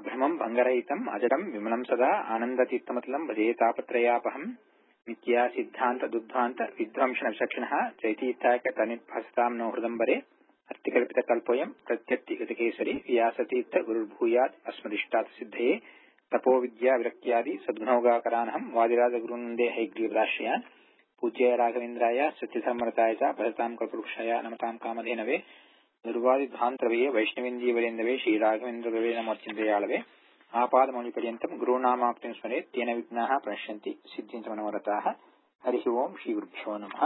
भ्रमम् भङ्गरहितम् अजडम् विमलम् सदा आनन्दतीर्थमतलम् भजेतापत्रयापहम् नित्या सिद्धान्त दुद्धान्त विध्वंसन विचक्षणः चैतीर्थायक तनिर्भस्ताम् नो हृदम्बरे अर्तिकल्पितकल्पोऽयम् प्रत्यर्तिगतकेसरि व्यासतीर्थ गुरुर्भूयात् अस्मदिष्टात् सिद्धये तपो विद्या विरक्त्यादि सद्गुणौगाकरानहम् वादिराजगुरुनन्दे हैग्रीवदाश्रयान् पूज्याय राघवेन्द्राय सत्यधर्मरताय च भजताम् कल्पवृक्षाय नमताम् कामधेनवे ನಿರ್ವಾದಿಧ್ವಾಂತರವೆಯೇ ವೈಷ್ಣವೇಂದೀವರೆಂದವೇ ಶ್ರೀರಾಘವೇಂದ್ರವೇ ನಮೋಚ್ಚಿಂತೆಯಾಳವೆ ಆಪಾದಮೌಳಿಪರ್ಯಂತಂ ಗುರುನಾಮಾಪ್ತಿಂ ಸ್ಮರೆ ತೇನ ವಿಘ್ನಾಃ ಪ್ರಣಶ್ಯಂತಿ ಸಿದ್ಧಿಂಚ ಮನೋರಥಾಃ ಹರಿ ಓಂ ಶ್ರೀ ಗುರುಭ್ಯೋ ನಮಃ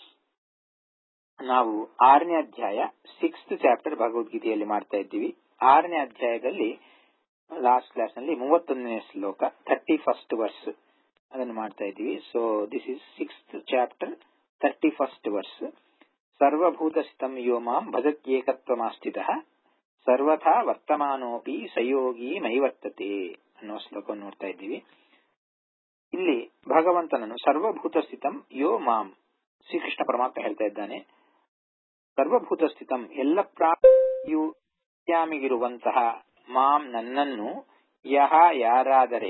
ನಾವು ಆರನೇ ಅಧ್ಯಾಯ ಸಿಕ್ಸ್ತ್ ಚಾಪ್ಟರ್ ಭಗವದ್ಗೀತೆಯಲ್ಲಿ ಮಾಡ್ತಾ ಇದ್ದೀವಿ ಆರನೇ ಅಧ್ಯಾಯದಲ್ಲಿ ಲಾಸ್ಟ್ ಕ್ಲಾಸ್ ನಲ್ಲಿ ಮೂವತ್ತೊಂದನೇ ಶ್ಲೋಕ ಥರ್ಟಿ ಫಸ್ಟ್ ವರ್ಸ್ ಅದನ್ನು ಮಾಡ್ತಾ ಇದ್ದೀವಿ so this is sixth chapter thirty first verse ಸರ್ವಭೂತಸ್ಥಂ ಯೋ ಮಾಂ ಭಜತ್ಯೇಕತ್ವಮಾಸ್ಥಿತಃ ಸರ್ವಥಾ ವರ್ತಮಾನೋಪಿ ಸಯೋಗಿ ಮೈವರ್ತತೆ ಅನ್ನೋ ಶ್ಲೋಕವನ್ನು ನೋಡ್ತಾ ಇದ್ದೀವಿ ಇಲ್ಲಿ ಭಗವಂತನನ್ನು ಸರ್ವಭೂತ ಸ್ಥಿತಂ ಯೋ ಮಾಂ ಶ್ರೀಕೃಷ್ಣ ಪರಮಾತ್ಮ ಹೇಳ್ತಾ ಇದ್ದಾನೆ ಸರ್ವಭೂತ ಸ್ಥಿತಂ ಎಲ್ಲ ಪ್ರಾಣಿಗಿರುವಂತಹ ಮಾಂ ನನ್ನನ್ನು ಯಹ ಯಾರಾದರೆ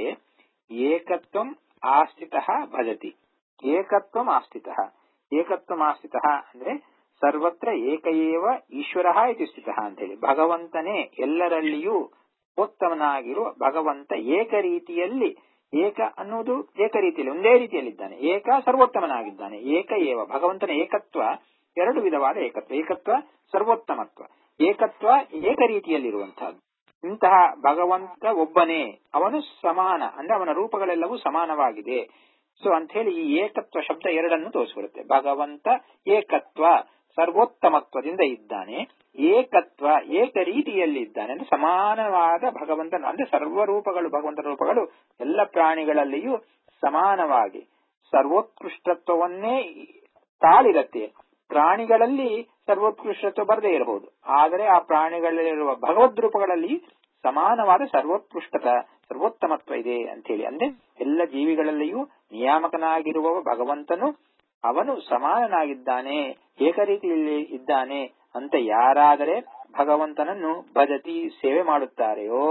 ಏಕತ್ವಂ ಆಸ್ಥಿತ ಭಜತಿ ಏಕತ್ವಂ ಆಸ್ಥಿತ ಏಕತ್ವಂ ಆಸ್ಥಿತ ಅಂದ್ರೆ ಸರ್ವತ್ರ ಏಕಏವ ಈಶ್ವರ ಇತಿ ಸ್ಥಿತ ಅಂತ ಹೇಳಿ ಭಗವಂತನೇ ಎಲ್ಲರಲ್ಲಿಯೂ ಉತ್ತಮನಾಗಿರುವ ಭಗವಂತ ಏಕ ರೀತಿಯಲ್ಲಿ ಏಕ ಅನ್ನುವುದು ಏಕ ರೀತಿಯಲ್ಲಿ ಒಂದೇ ರೀತಿಯಲ್ಲಿದ್ದಾನೆ ಏಕ ಸರ್ವೋತ್ತಮನಾಗಿದ್ದಾನೆ ಏಕ ಏವ ಭಗವಂತನ ಏಕತ್ವ ಎರಡು ವಿಧವಾದ ಏಕತ್ವ ಏಕತ್ವ ಸರ್ವೋತ್ತಮತ್ವ ಏಕತ್ವ ಏಕ ರೀತಿಯಲ್ಲಿರುವಂತಹದ್ದು ಇಂತಹ ಭಗವಂತ ಒಬ್ಬನೇ ಅವನು ಸಮಾನ ಅಂದ್ರೆ ಅವನ ರೂಪಗಳೆಲ್ಲವೂ ಸಮಾನವಾಗಿದೆ ಸೊ ಅಂತ ಹೇಳಿ ಈ ಏಕತ್ವ ಶಬ್ದ ಎರಡನ್ನು ತೋರಿಸಿಬಿಡುತ್ತೆ ಭಗವಂತ ಏಕತ್ವ ಸರ್ವೋತ್ತಮತ್ವದಿಂದ ಇದ್ದಾನೆ ಏಕತ್ವ ಏಕ ರೀತಿಯಲ್ಲಿ ಇದ್ದಾನೆ ಅಂದ್ರೆ ಸಮಾನವಾದ ಭಗವಂತನ ಅಂದ್ರೆ ಸರ್ವರೂಪಗಳು ಭಗವಂತನ ರೂಪಗಳು ಎಲ್ಲ ಪ್ರಾಣಿಗಳಲ್ಲಿಯೂ ಸಮಾನವಾಗಿ ಸರ್ವೋತ್ಕೃಷ್ಟತ್ವವನ್ನೇ ತಾಳಿರತ್ತೆ ಪ್ರಾಣಿಗಳಲ್ಲಿ ಸರ್ವೋತ್ಕೃಷ್ಟತ್ವ ಬರದೇ ಇರಬಹುದು ಆದರೆ ಆ ಪ್ರಾಣಿಗಳಲ್ಲಿರುವ ಭಗವದ್ ರೂಪಗಳಲ್ಲಿ ಸಮಾನವಾದ ಸರ್ವೋತ್ಕೃಷ್ಟತ ಸರ್ವೋತ್ತಮತ್ವ ಇದೆ ಅಂತ ಹೇಳಿ ಅಂದ್ರೆ ಎಲ್ಲ ಜೀವಿಗಳಲ್ಲಿಯೂ ನಿಯಾಮಕನಾಗಿರುವ ಭಗವಂತನು ಅವನು ಸಮಾನನಾಗಿದ್ದಾನೆ ಏಕರೀತಿಯಲ್ಲಿ ಇದ್ದಾನೆ ಅಂತ ಯಾರಾದರೆ ಭಗವಂತನನ್ನು ಭಜತಿ ಸೇವೆ ಮಾಡುತ್ತಾರೆಯೋ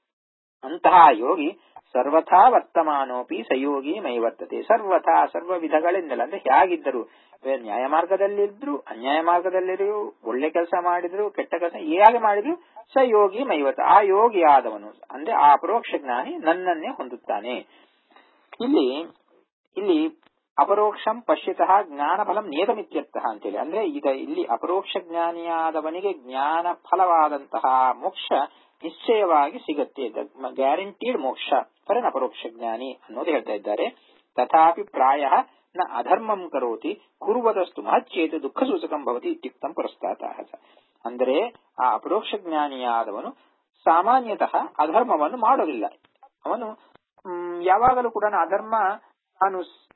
ಅಂತಹ ಯೋಗಿ ಸರ್ವಥಾ ವರ್ತಮಾನೋಪಿ ಸಯೋಗಿ ಮೈವರ್ತತೆ ಸರ್ವಥಾ ಸರ್ವ ವಿಧಗಳಿಂದಲ ಅಂದ್ರೆ ಹೇಗಿದ್ದರು ನ್ಯಾಯ ಮಾರ್ಗದಲ್ಲಿದ್ರು ಅನ್ಯಾಯ ಮಾರ್ಗದಲ್ಲಿರು ಒಳ್ಳೆ ಕೆಲಸ ಮಾಡಿದ್ರು ಕೆಟ್ಟ ಕೆಲಸ ಹೇಗೆ ಮಾಡಿದ್ರು ಸ ಯೋಗಿ ಮೈವತ್ತ ಆ ಯೋಗಿ ಆದವನು ಅಂದ್ರೆ ಆ ಅಪರೋಕ್ಷ ಜ್ಞಾನಿ ನನ್ನನ್ನೇ ಹೊಂದುತ್ತಾನೆ ಇಲ್ಲಿ ಇಲ್ಲಿ ಅಪರೋಕ್ಷಂ ಪಶ್ಯತಃ ಜ್ಞಾನ ಫಲಂ ನಿಯತಮಿತ್ಯರ್ಥಃ ಅಂತೇಳಿ ಅಂದ್ರೆ ಈಗ ಇಲ್ಲಿ ಅಪರೋಕ್ಷ ಜ್ಞಾನಿಯಾದವನಿಗೆ ಜ್ಞಾನ ಫಲವಾದಂತಹ ಮೋಕ್ಷ ನಿಶ್ಚಯವಾಗಿ ಸಿಗತ್ತೆ ಗ್ಯಾರಂಟೀಡ್ ಮೋಕ್ಷ ಫರನ್ ಅಪರೋಕ್ಷ ಜ್ಞಾನಿ ಅನ್ನೋದು ಹೇಳ್ತಾ ಇದ್ದಾರೆ ತಥಾಪಿ ಪ್ರಾಯ ನ ಅಧರ್ಮಂ ಕರೋತಿ ಕುರುವದಸ್ತು ಮಹಚ್ಚೇತು ದುಃಖ ಸೂಚಕಂ ಭವತಿ ಇತ್ಯುಕ್ತಂ ಪುರಸ್ತಾತ ಅಂದರೆ ಆ ಅಪರೋಕ್ಷ ಜ್ಞಾನಿಯಾದವನು ಸಾಮಾನ್ಯತಃ ಅಧರ್ಮವನ್ನು ಮಾಡೋದಿಲ್ಲ ಅವನು ಯಾವಾಗಲೂ ಕೂಡ ಅಧರ್ಮ ನಾನು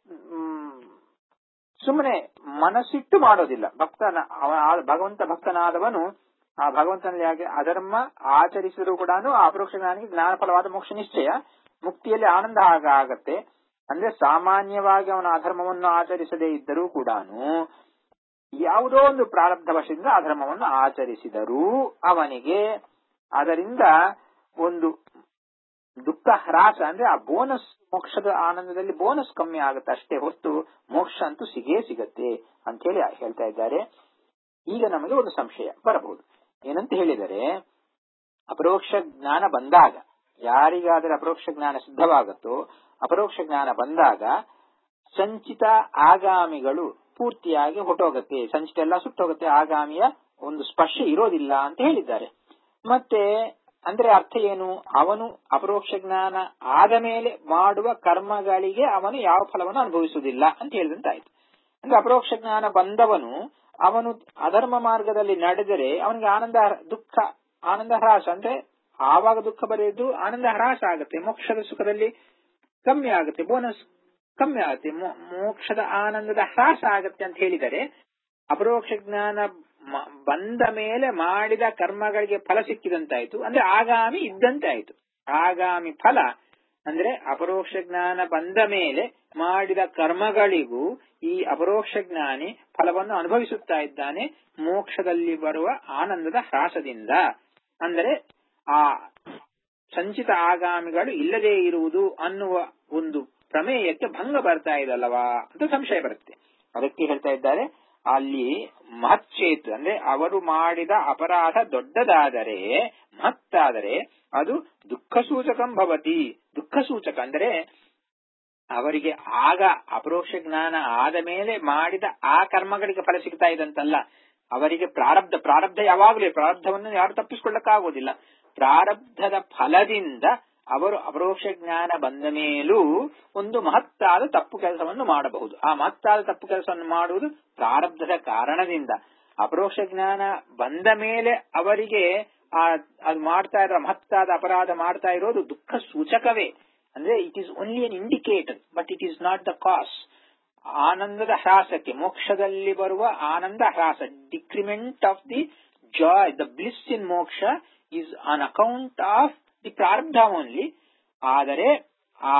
ಸುಮ್ಮನೆ ಮನಸ್ಸಿಟ್ಟು ಮಾಡೋದಿಲ್ಲ ಭಕ್ತನ ಭಗವಂತ ಭಕ್ತನಾದವನು ಆ ಭಗವಂತನಲ್ಲಿ ಹಾಗೆ ಅಧರ್ಮ ಆಚರಿಸಿದರೂ ಕೂಡ ಆ ಅಪರೋಕ್ಷ ಜ್ಞಾನಿಗೆ ಜ್ಞಾನ ಫಲವಾದ ಮೋಕ್ಷ ನಿಶ್ಚಯ ಮುಕ್ತಿಯಲ್ಲಿ ಆನಂದ ಆಗ ಆಗತ್ತೆ ಅಂದ್ರೆ ಸಾಮಾನ್ಯವಾಗಿ ಅವನ ಅಧರ್ಮವನ್ನು ಆಚರಿಸದೇ ಇದ್ದರೂ ಕೂಡ ಯಾವುದೋ ಒಂದು ಪ್ರಾರಬ್ಧ ವಶದಿಂದ ಅಧರ್ಮವನ್ನು ಆಚರಿಸಿದರೂ ಅವನಿಗೆ ಅದರಿಂದ ಒಂದು ದುಃಖ ಹ್ರಾಸ ಅಂದ್ರೆ ಆ ಬೋನಸ್ ಮೋಕ್ಷದ ಆನಂದದಲ್ಲಿ ಬೋನಸ್ ಕಮ್ಮಿ ಆಗುತ್ತೆ ಅಷ್ಟೇ ಹೊರತು ಮೋಕ್ಷ ಅಂತೂ ಸಿಗೇ ಸಿಗತ್ತೆ ಅಂತ ಹೇಳಿ ಹೇಳ್ತಾ ಇದ್ದಾರೆ ಈಗ ನಮಗೆ ಒಂದು ಸಂಶಯ ಬರಬಹುದು ಏನಂತ ಹೇಳಿದರೆ ಅಪರೋಕ್ಷ ಜ್ಞಾನ ಬಂದಾಗ ಯಾರಿಗಾದರೆ ಅಪರೋಕ್ಷ ಜ್ಞಾನ ಸಿದ್ಧವಾಗುತ್ತೋ ಅಪರೋಕ್ಷ ಜ್ಞಾನ ಬಂದಾಗ ಸಂಚಿತ ಆಗಾಮಿಗಳು ಪೂರ್ತಿಯಾಗಿ ಹೊಟ್ಟೋಗತ್ತೆ ಸಂಚಿತ ಎಲ್ಲ ಸುಟ್ಟೋಗುತ್ತೆ ಆಗಾಮಿಯ ಒಂದು ಸ್ಪರ್ಶ ಇರೋದಿಲ್ಲ ಅಂತ ಹೇಳಿದ್ದಾರೆ ಮತ್ತೆ ಅಂದ್ರೆ ಅರ್ಥ ಏನು ಅವನು ಅಪರೋಕ್ಷ ಜ್ಞಾನ ಆದ ಮೇಲೆ ಮಾಡುವ ಕರ್ಮಗಳಿಗೆ ಅವನು ಯಾವ ಫಲವನ್ನು ಅನುಭವಿಸುವುದಿಲ್ಲ ಅಂತ ಹೇಳಿದಂತಾಯ್ತು ಅಂದ್ರೆ ಅಪರೋಕ್ಷ ಜ್ಞಾನ ಬಂದವನು ಅವನು ಅಧರ್ಮ ಮಾರ್ಗದಲ್ಲಿ ನಡೆದರೆ ಅವನಿಗೆ ಆನಂದ ದುಃಖ ಆನಂದ ಹ್ರಾಸ ಅಂದ್ರೆ ಆವಾಗ ದುಃಖ ಬರೆಯದು ಆನಂದ ಹ್ರಾಸ ಆಗುತ್ತೆ ಮೋಕ್ಷದ ಸುಖದಲ್ಲಿ ಕಮ್ಮಿ ಆಗುತ್ತೆ ಬೋನಸ್ ಕಮ್ಮಿ ಆಗುತ್ತೆ ಮೋಕ್ಷದ ಆನಂದದ ಹ್ರಾಸ ಆಗತ್ತೆ ಅಂತ ಹೇಳಿದರೆ ಅಪರೋಕ್ಷ ಜ್ಞಾನ ಬಂದ ಮೇಲೆ ಮಾಡಿದ ಕರ್ಮಗಳಿಗೆ ಫಲ ಸಿಕ್ಕಿದಂತಾಯ್ತು ಅಂದ್ರೆ ಆಗಾಮಿ ಇದ್ದಂತೆ ಆಯ್ತು ಆಗಾಮಿ ಫಲ ಅಂದ್ರೆ ಅಪರೋಕ್ಷ ಜ್ಞಾನ ಬಂದ ಮೇಲೆ ಮಾಡಿದ ಕರ್ಮಗಳಿಗೂ ಈ ಅಪರೋಕ್ಷ ಜ್ಞಾನಿ ಫಲವನ್ನು ಅನುಭವಿಸುತ್ತಾ ಇದ್ದಾನೆ ಮೋಕ್ಷದಲ್ಲಿ ಬರುವ ಆನಂದದ ಹ್ರಾಸದಿಂದ ಅಂದರೆ ಆ ಸಂಚಿತ ಆಗಾಮಿಗಳು ಇಲ್ಲದೇ ಇರುವುದು ಅನ್ನುವ ಒಂದು ಪ್ರಮೇಯಕ್ಕೆ ಭಂಗ ಬರ್ತಾ ಇದಲ್ಲವಾ ಅಂತ ಸಂಶಯ ಬರುತ್ತೆ ಅದಕ್ಕೆ ಹೇಳ್ತಾ ಇದ್ದಾರೆ ಅಲ್ಲಿ ಮಹಚ್ಚೇತು ಅಂದ್ರೆ ಅವರು ಮಾಡಿದ ಅಪರಾಧ ದೊಡ್ಡದಾದರೆ ಮಹತ್ತಾದರೆ ಅದು ದುಃಖ ಸೂಚಕಂ ಭವತಿ ದುಃಖ ಸೂಚಕ ಅಂದ್ರೆ ಅವರಿಗೆ ಆಗ ಅಪರೋಕ್ಷ ಜ್ಞಾನ ಆದ ಮೇಲೆ ಮಾಡಿದ ಆ ಕರ್ಮಗಳಿಗೆ ಫಲ ಸಿಗ್ತಾ ಇದಂತಲ್ಲ ಅವರಿಗೆ ಪ್ರಾರಬ್ಧ ಪ್ರಾರಬ್ಧ ಯಾವಾಗಲೂ ಪ್ರಾರಬ್ಧವನ್ನು ಯಾರು ತಪ್ಪಿಸಿಕೊಳ್ಳಕ್ಕಾಗೋದಿಲ್ಲ ಪ್ರಾರಬ್ಧದ ಫಲದಿಂದ ಅವರು ಅಪರೋಕ್ಷ ಜ್ಞಾನ ಬಂದ ಮೇಲೂ ಒಂದು ಮಹತ್ತಾದ ತಪ್ಪು ಕೆಲಸವನ್ನು ಮಾಡಬಹುದು ಆ ಮಹತ್ತಾದ ತಪ್ಪು ಕೆಲಸವನ್ನು ಮಾಡುವುದು ಪ್ರಾರಬ್ಧದ ಕಾರಣದಿಂದ ಅಪರೋಕ್ಷ ಜ್ಞಾನ ಬಂದ ಮೇಲೆ ಅವರಿಗೆ ಆ ಅದು ಮಾಡ್ತಾ ಇರೋ ಮಹತ್ತಾದ ಅಪರಾಧ ಮಾಡ್ತಾ ಇರೋದು ದುಃಖ ಸೂಚಕವೇ ಅಂದ್ರೆ it is only an indicator but it is not the cause ಆನಂದದ ಹ್ರಾಸಕ್ಕೆ ಮೋಕ್ಷದಲ್ಲಿ ಬರುವ ಆನಂದ ಹ್ರಾಸ decrement of the joy the bliss in moksha is on account of the prarabdha only ಆದರೆ ಆ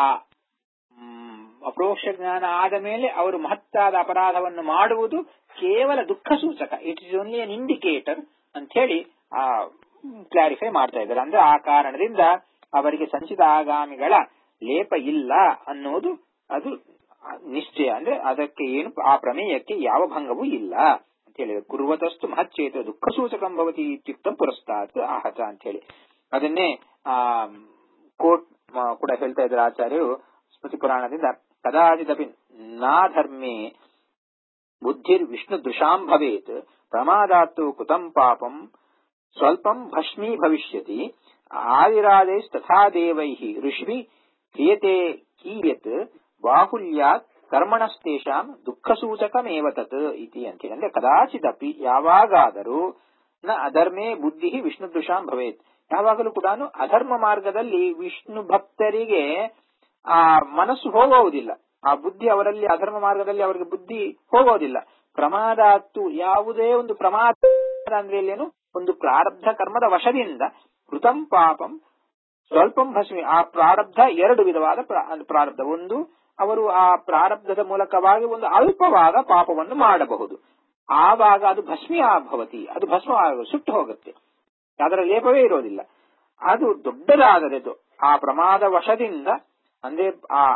ಅಪರೋಕ್ಷ ಜ್ಞಾನ ಆದ ಮೇಲೆ ಅವರು ಮಹತ್ತಾದ ಅಪರಾಧವನ್ನು ಮಾಡುವುದು ಕೇವಲ ದುಃಖ ಸೂಚಕ it is only an indicator ಅಂತ ಹೇಳಿ ಕ್ಲಾರಿಫೈ ಮಾಡ್ತಾ ಇದ್ದಾರೆ ಅಂದ್ರೆ ಆ ಕಾರಣದಿಂದ ಅವರಿಗೆ ಸಂಚಿತ ಆಗಾಮಿಗಳ ಲೇಪ ಇಲ್ಲ ಅನ್ನೋದು ಅದು ನಿಶ್ಚಯ ಅಂದ್ರೆ ಅದಕ್ಕೆ ಏನು ಆ ಪ್ರಮೇಯಕ್ಕೆ ಯಾವ ಭಂಗವೂ ಇಲ್ಲ ಅಂತ ಹೇಳಿ ಕುರುವತಸ್ತು ಮಹಚ್ಚೇತ ದುಃಖ ಸೂಚಕಂ ಭವತಿ ಇತ್ಯುಕ್ತ ಪುರಸ್ತಾತ್ ಆಹತ ಅಂತ ಹೇಳಿ ಅದನ್ನೇ ಆ ಕೋಟ್ ಕೂಡ ಹೇಳ್ತಾ ಇದ್ದಾರೆ ಆಚಾರ್ಯರು ಸ್ಮೃತಿ ಪುರಾಣದಿಂದ ಕದಾಚಿದಪಿ ನಾಧರ್ಮೇ ಬುದ್ಧಿರ್ ವಿಷ್ಣು ದೃಶಾಂ ಭವೇತ್ ಪ್ರಮಾದಾತ್ತು ಕೃತಂ ಪಾಪಂ ಸ್ವಲ್ಪಂ ಭಸ್ಮೀ ಭವಿಷ್ಯತಿ ಆದಿರಾದೈಸ್ತಥಾ ದೇವೈ ಋಷಿಭಿ ಕ್ರಿಯತೆ ಕೀಯತ್ ಬಾಹುಲ್ಯಾತ್ ಕರ್ಮಣಸ್ತೇಷಾಂ ದುಃಖ ಸೂಚಕಮೇವ ತತ್ ಇತಿ ಅಂತೇಳಿ ಅಂದ್ರೆ ಕದಾಚಿದಪಿ ಯಾವಾಗಾದರೂ ನ ಅಧರ್ಮೇ ಬುದ್ಧಿ ವಿಷ್ಣು ದೃಶಾಂ ಭವೇತ್ ಯಾವಾಗಲೂ ಕೂಡ ಅಧರ್ಮ ಮಾರ್ಗದಲ್ಲಿ ವಿಷ್ಣು ಭಕ್ತರಿಗೆ ಆ ಮನಸ್ಸು ಹೋಗುವುದಿಲ್ಲ ಆ ಬುದ್ಧಿ ಅವರಲ್ಲಿ ಅಧರ್ಮ ಮಾರ್ಗದಲ್ಲಿ ಅವರಿಗೆ ಬುದ್ಧಿ ಹೋಗೋದಿಲ್ಲ ಪ್ರಮಾದಾತ್ತು ಯಾವುದೇ ಒಂದು ಪ್ರಮಾದ ಅಂದ್ರೆ ಏನು ಒಂದು ಪ್ರಾರಬ್ಧ ಕರ್ಮದ ವಶದಿಂದ ಕೃತಂ ಪಾಪಂ ಸ್ವಲ್ಪಂ ಭಸ್ಮಿ ಆ ಪ್ರಾರಬ್ಧ ಎರಡು ವಿಧವಾದ ಪ್ರಾರಬ್ಧ ಒಂದು ಅವರು ಆ ಪ್ರಾರಬ್ಧದ ಮೂಲಕವಾಗಿ ಒಂದು ಅಲ್ಪವಾದ ಪಾಪವನ್ನು ಮಾಡಬಹುದು ಆವಾಗ ಅದು ಭಸ್ಮಿ ಭವತಿ ಅದು ಭಸ್ಮ ಸುಟ್ಟು ಹೋಗುತ್ತೆ ಅದರ ಲೇಪವೇ ಇರೋದಿಲ್ಲ ಅದು ದೊಡ್ಡದಾದರೆ ಆ ಪ್ರಮಾದ ವಶದಿಂದ ಅಂದ್ರೆ ಆ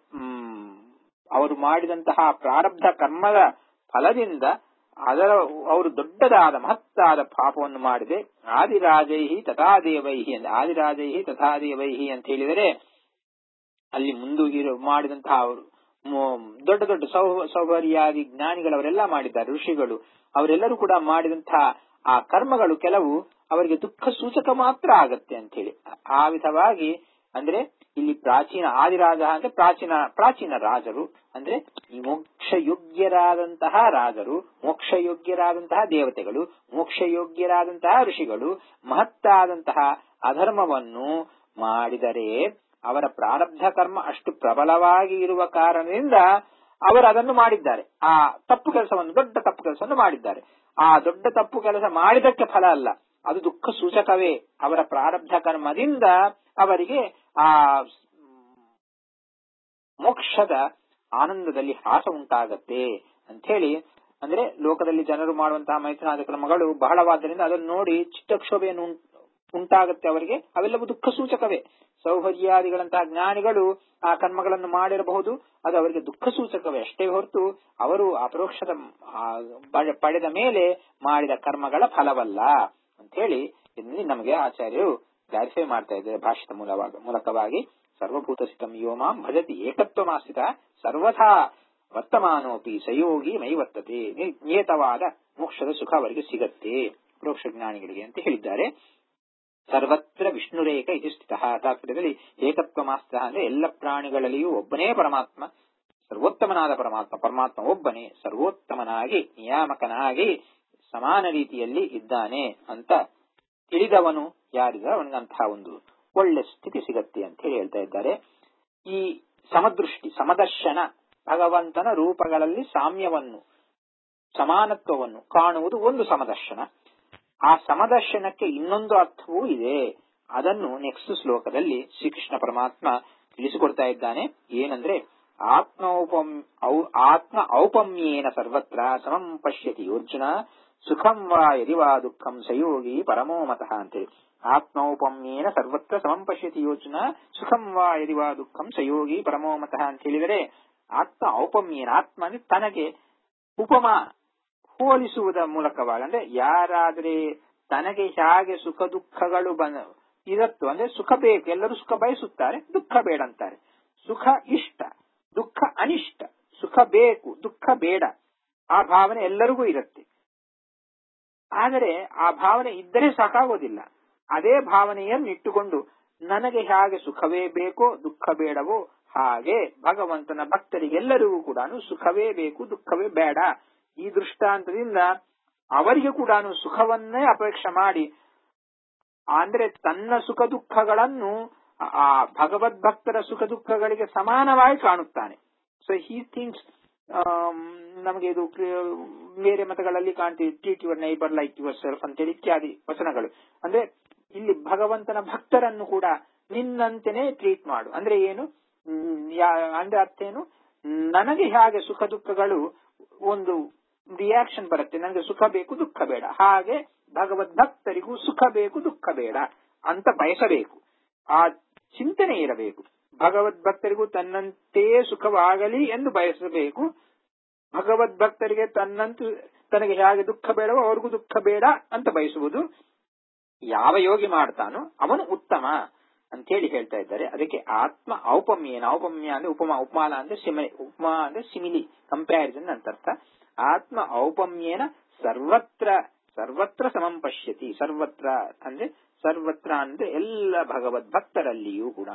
ಅವರು ಮಾಡಿದಂತಹ ಪ್ರಾರಬ್ಧ ಕರ್ಮದ ಫಲದಿಂದ ಅದರ ಅವರು ದೊಡ್ಡದಾದ ಮಹತ್ತಾದ ಪಾಪವನ್ನು ಮಾಡಿದೆ ಆದಿರಾಜೈಹಿ ತಥಾದೇವೈಹಿ ಅಂತ ಆದಿರಾಜೈಹಿ ತಥಾದೇವೈಹಿ ಅಂತ ಹೇಳಿದರೆ ಅಲ್ಲಿ ಮುಂದು ಮಾಡಿದಂತಹ ಅವರು ದೊಡ್ಡ ದೊಡ್ಡ ಸೌ ಸೌಭರ್ಯಾದಿ ಜ್ಞಾನಿಗಳವರೆಲ್ಲ ಮಾಡಿದ್ದಾರೆ ಋಷಿಗಳು ಅವರೆಲ್ಲರೂ ಕೂಡ ಮಾಡಿದಂತಹ ಆ ಕರ್ಮಗಳು ಕೆಲವು ಅವರಿಗೆ ದುಃಖ ಸೂಚಕ ಮಾತ್ರ ಆಗತ್ತೆ ಅಂತ ಹೇಳಿ ಆ ವಿಧವಾಗಿ ಅಂದ್ರೆ ಇಲ್ಲಿ ಪ್ರಾಚೀನ ಆದಿರಾಜ ಅಂದ್ರೆ ಪ್ರಾಚೀನ ಪ್ರಾಚೀನ ರಾಜರು ಅಂದ್ರೆ ಮೋಕ್ಷ ಯೋಗ್ಯರಾದಂತಹ ರಾಜರು ಮೋಕ್ಷ ಯೋಗ್ಯರಾದಂತಹ ದೇವತೆಗಳು ಮೋಕ್ಷ ಯೋಗ್ಯರಾದಂತಹ ಋಷಿಗಳು ಮಹತ್ತಾದಂತಹ ಅಧರ್ಮವನ್ನು ಮಾಡಿದರೆ ಅವರ ಪ್ರಾರಬ್ಧ ಕರ್ಮ ಅಷ್ಟು ಪ್ರಬಲವಾಗಿ ಇರುವ ಕಾರಣದಿಂದ ಅವರು ಅದನ್ನು ಮಾಡಿದ್ದಾರೆ ಆ ತಪ್ಪು ಕೆಲಸವನ್ನು ದೊಡ್ಡ ತಪ್ಪು ಕೆಲಸವನ್ನು ಮಾಡಿದ್ದಾರೆ ಆ ದೊಡ್ಡ ತಪ್ಪು ಕೆಲಸ ಮಾಡಿದಕ್ಕೆ ಫಲ ಅಲ್ಲ ಅದು ದುಃಖ ಸೂಚಕವೇ ಅವರ ಪ್ರಾರಬ್ಧ ಕರ್ಮದಿಂದ ಅವರಿಗೆ ಆ ಮೋಕ್ಷದ ಆನಂದದಲ್ಲಿ ಹಾಸ ಉಂಟಾಗತ್ತೆ ಅಂತ ಹೇಳಿ ಅಂದ್ರೆ ಲೋಕದಲ್ಲಿ ಜನರು ಮಾಡುವಂತಹ ಮೈಥುನಾದ ಕ್ರಮಗಳು ಬಹಳವಾದ್ದರಿಂದ ಅದನ್ನು ನೋಡಿ ಚಿತ್ತಕ್ಷೋಭೆಯನ್ನು ಉಂಟಾಗುತ್ತೆ ಅವರಿಗೆ ಅವೆಲ್ಲವೂ ದುಃಖ ಸೂಚಕವೇ ಸೌಹರ್ಯಾದಿಗಳಂತಹ ಜ್ಞಾನಿಗಳು ಆ ಕರ್ಮಗಳನ್ನು ಮಾಡಿರಬಹುದು ಅದು ಅವರಿಗೆ ದುಃಖ ಸೂಚಕವೇ ಅಷ್ಟೇ ಹೊರತು ಅವರು ಅಪರೋಕ್ಷದ ಪಡೆದ ಮೇಲೆ ಮಾಡಿದ ಕರ್ಮಗಳ ಫಲವಲ್ಲ ಅಂತ ಹೇಳಿ ಇಲ್ಲಿ ನಮಗೆ ಆಚಾರ್ಯರು ಕ್ಲಾರಿಫೈ ಮಾಡ್ತಾ ಇದ್ದಾರೆ ಭಾಷೆದ ಮೂಲವಾಗ ಮೂಲಕವಾಗಿ ಸರ್ವಭೂತ ಸ್ಥಿತಂ ಯೋಮಾಂ ಭಜತಿ ಏಕತ್ವಮಾಸ್ಥಿತ ಸರ್ವಥಾ ವರ್ತಮಾನೋಪಿ ಸಯೋಗಿ ಮೈ ವರ್ತತೆ ನಿಯತವಾದ ಮೋಕ್ಷದ ಸುಖ ಅವರಿಗೆ ಸಿಗತ್ತೆ ಪ್ರೋಕ್ಷ ಜ್ಞಾನಿಗಳಿಗೆ ಅಂತ ಹೇಳಿದ್ದಾರೆ ಸರ್ವತ್ರ ವಿಷ್ಣುರೇಕ ಇದು ಸ್ಥಿತ ತಾತ್ಪರ್ಯದಲ್ಲಿ ಏಕತ್ವಮಾಸ್ತ ಅಂದ್ರೆ ಎಲ್ಲ ಪ್ರಾಣಿಗಳಲ್ಲಿಯೂ ಒಬ್ಬನೇ ಪರಮಾತ್ಮ ಸರ್ವೋತ್ತಮನಾದ ಪರಮಾತ್ಮ ಪರಮಾತ್ಮ ಒಬ್ಬನೇ ಸರ್ವೋತ್ತಮನಾಗಿ ನಿಯಾಮಕನಾಗಿ ಸಮಾನ ರೀತಿಯಲ್ಲಿ ಇದ್ದಾನೆ ಅಂತ ತಿಳಿದವನು ಯಾರಿದ ಅವನಿಗಂತಹ ಒಂದು ಒಳ್ಳೆ ಸ್ಥಿತಿ ಸಿಗತ್ತೆ ಅಂತ ಹೇಳಿ ಹೇಳ್ತಾ ಇದ್ದಾರೆ ಈ ಸಮದೃಷ್ಟಿ ಸಮದರ್ಶನ ಭಗವಂತನ ರೂಪಗಳಲ್ಲಿ ಸಾಮ್ಯವನ್ನು ಸಮಾನತ್ವವನ್ನು ಕಾಣುವುದು ಒಂದು ಸಮದರ್ಶನ ಆ ಸಮದರ್ಶನಕ್ಕೆ ಇನ್ನೊಂದು ಅರ್ಥವೂ ಇದೆ ಅದನ್ನು ನೆಕ್ಸ್ಟ್ ಶ್ಲೋಕದಲ್ಲಿ ಶ್ರೀಕೃಷ್ಣ ಪರಮಾತ್ಮ ತಿಳಿಸಿಕೊಡ್ತಾ ಇದ್ದಾನೆ ಏನಂದ್ರೆ ಆತ್ಮೌಪಮ್ ಆತ್ಮ ಔಪಮ್ಯೇನ ಸರ್ವತ್ರ ಸಮಂ ಪಶ್ಯತಿ ಅರ್ಜುನ ಸುಖಂ ವಾ ಯದಿ ವಾ ದುಃಖಂ ಸಯೋಗಿ ಪರಮೋ ಮತಃ ಅಂತೇಳಿ ಆತ್ಮೌಪಮ್ಯೇನ ಸರ್ವತ್ರ ಸಮಂ ಪಶ್ಯತಿ ಯೋಚನ ಸುಖಂ ವಾ ಯದಿ ವಾ ದುಃಖಂ ಸಯೋಗಿ ಪರಮೋ ಮತಃ ಅಂತ ಹೇಳಿದರೆ ಆತ್ಮ ಔಪಮ್ಯೇನ ಆತ್ಮ ಅಂದ್ರೆ ತನಗೆ ಉಪಮ ಹೋಲಿಸುವುದರ ಮೂಲಕವಾಗಿ ಅಂದ್ರೆ ಯಾರಾದ್ರೆ ತನಗೆ ಹೇಗೆ ಸುಖ ದುಃಖಗಳು ಬಂದ ಇದತ್ತು ಅಂದ್ರೆ ಸುಖ ಬೇಕು ಎಲ್ಲರೂ ಸುಖ ಬಯಸುತ್ತಾರೆ ದುಃಖ ಬೇಡ ಅಂತಾರೆ ಸುಖ ಇಷ್ಟ ದುಃಖ ಅನಿಷ್ಟ ಸುಖ ಬೇಕು ದುಃಖ ಬೇಡ ಆ ಭಾವನೆ ಎಲ್ಲರಿಗೂ ಇರುತ್ತೆ ಆದರೆ ಆ ಭಾವನೆ ಇದ್ದರೆ ಸಾಕಾಗೋದಿಲ್ಲ ಅದೇ ಭಾವನೆಯನ್ನು ಇಟ್ಟುಕೊಂಡು ನನಗೆ ಹೇಗೆ ಸುಖವೇ ಬೇಕೋ ದುಃಖ ಬೇಡವೋ ಹಾಗೆ ಭಗವಂತನ ಭಕ್ತರಿಗೆಲ್ಲರಿಗೂ ಕೂಡ ಸುಖವೇ ಬೇಕು ದುಃಖವೇ ಬೇಡ ಈ ದೃಷ್ಟಾಂತದಿಂದ ಅವರಿಗೆ ಕೂಡ ಸುಖವನ್ನೇ ಅಪೇಕ್ಷೆ ಮಾಡಿ ಅಂದ್ರೆ ತನ್ನ ಸುಖ ದುಃಖಗಳನ್ನು ಆ ಭಗವದ್ಭಕ್ತರ ಸುಖ ದುಃಖಗಳಿಗೆ ಸಮಾನವಾಗಿ ಕಾಣುತ್ತಾನೆ ಸೊ ಹೀ ಥಿಂಗ್ಸ್ ನಮಗೆ ಇದು ಬೇರೆ ಮತಗಳಲ್ಲಿ ಕಾಣ್ತೀವಿ treat your neighbour like yourself ಅಂತೇಳಿ ಇತ್ಯಾದಿ ವಚನಗಳು ಅಂದ್ರೆ ಇಲ್ಲಿ ಭಗವಂತನ ಭಕ್ತರನ್ನು ಕೂಡ ನಿನ್ನಂತೆನೆ ಟ್ರೀಟ್ ಮಾಡು ಅಂದ್ರೆ ಏನು ಅಂದ್ರೆ ಅರ್ಥ ಏನು ನನಗೆ ಹೇಗೆ ಸುಖ ದುಃಖಗಳು ಒಂದು ರಿಯಾಕ್ಷನ್ ಬರುತ್ತೆ ನನಗೆ ಸುಖ ಬೇಕು ದುಃಖ ಬೇಡ ಹಾಗೆ ಭಗವದ್ ಭಕ್ತರಿಗೂ ಸುಖ ಬೇಕು ದುಃಖ ಬೇಡ ಅಂತ ಬಯಸಬೇಕು ಆ ಚಿಂತನೆ ಇರಬೇಕು ಭಗವದ್ ಭಕ್ತರಿಗೂ ತನ್ನಂತೆಯೇ ಸುಖವಾಗಲಿ ಎಂದು ಬಯಸಬೇಕು ಭಗವದ್ ಭಕ್ತರಿಗೆ ತನ್ನಂತೂ ತನಗೆ ಹೇಗೆ ದುಃಖ ಬೇಡವೋ ಅವ್ರಿಗೂ ದುಃಖ ಬೇಡ ಅಂತ ಬಯಸುವುದು ಯಾವ ಯೋಗಿ ಮಾಡ್ತಾನೋ ಅವನು ಉತ್ತಮ ಅಂತ ಹೇಳಿ ಹೇಳ್ತಾ ಇದ್ದಾರೆ ಅದಕ್ಕೆ ಆತ್ಮ ಔಪಮ್ಯನ ಔಪಮ್ಯ ಅಂದ್ರೆ ಉಪಮಾ ಉಪಮಾನ ಅಂದ್ರೆ ಸಿಮಿಲಿ ಉಪಮಾ ಅಂದ್ರೆ ಸಿಮಿಲಿ ಕಂಪ್ಯಾರಿಸನ್ ಅಂತ ಅರ್ಥ ಆತ್ಮ ಔಪಮ್ಯೇನ ಸರ್ವತ್ರ ಸರ್ವತ್ರ ಸಮಂ ಪಶ್ಯತಿ ಸರ್ವತ್ರ ಅಂದ್ರೆ ಸರ್ವತ್ರ ಅಂದ್ರೆ ಎಲ್ಲ ಭಗವದ್ ಭಕ್ತರಲ್ಲಿಯೂ ಕೂಡ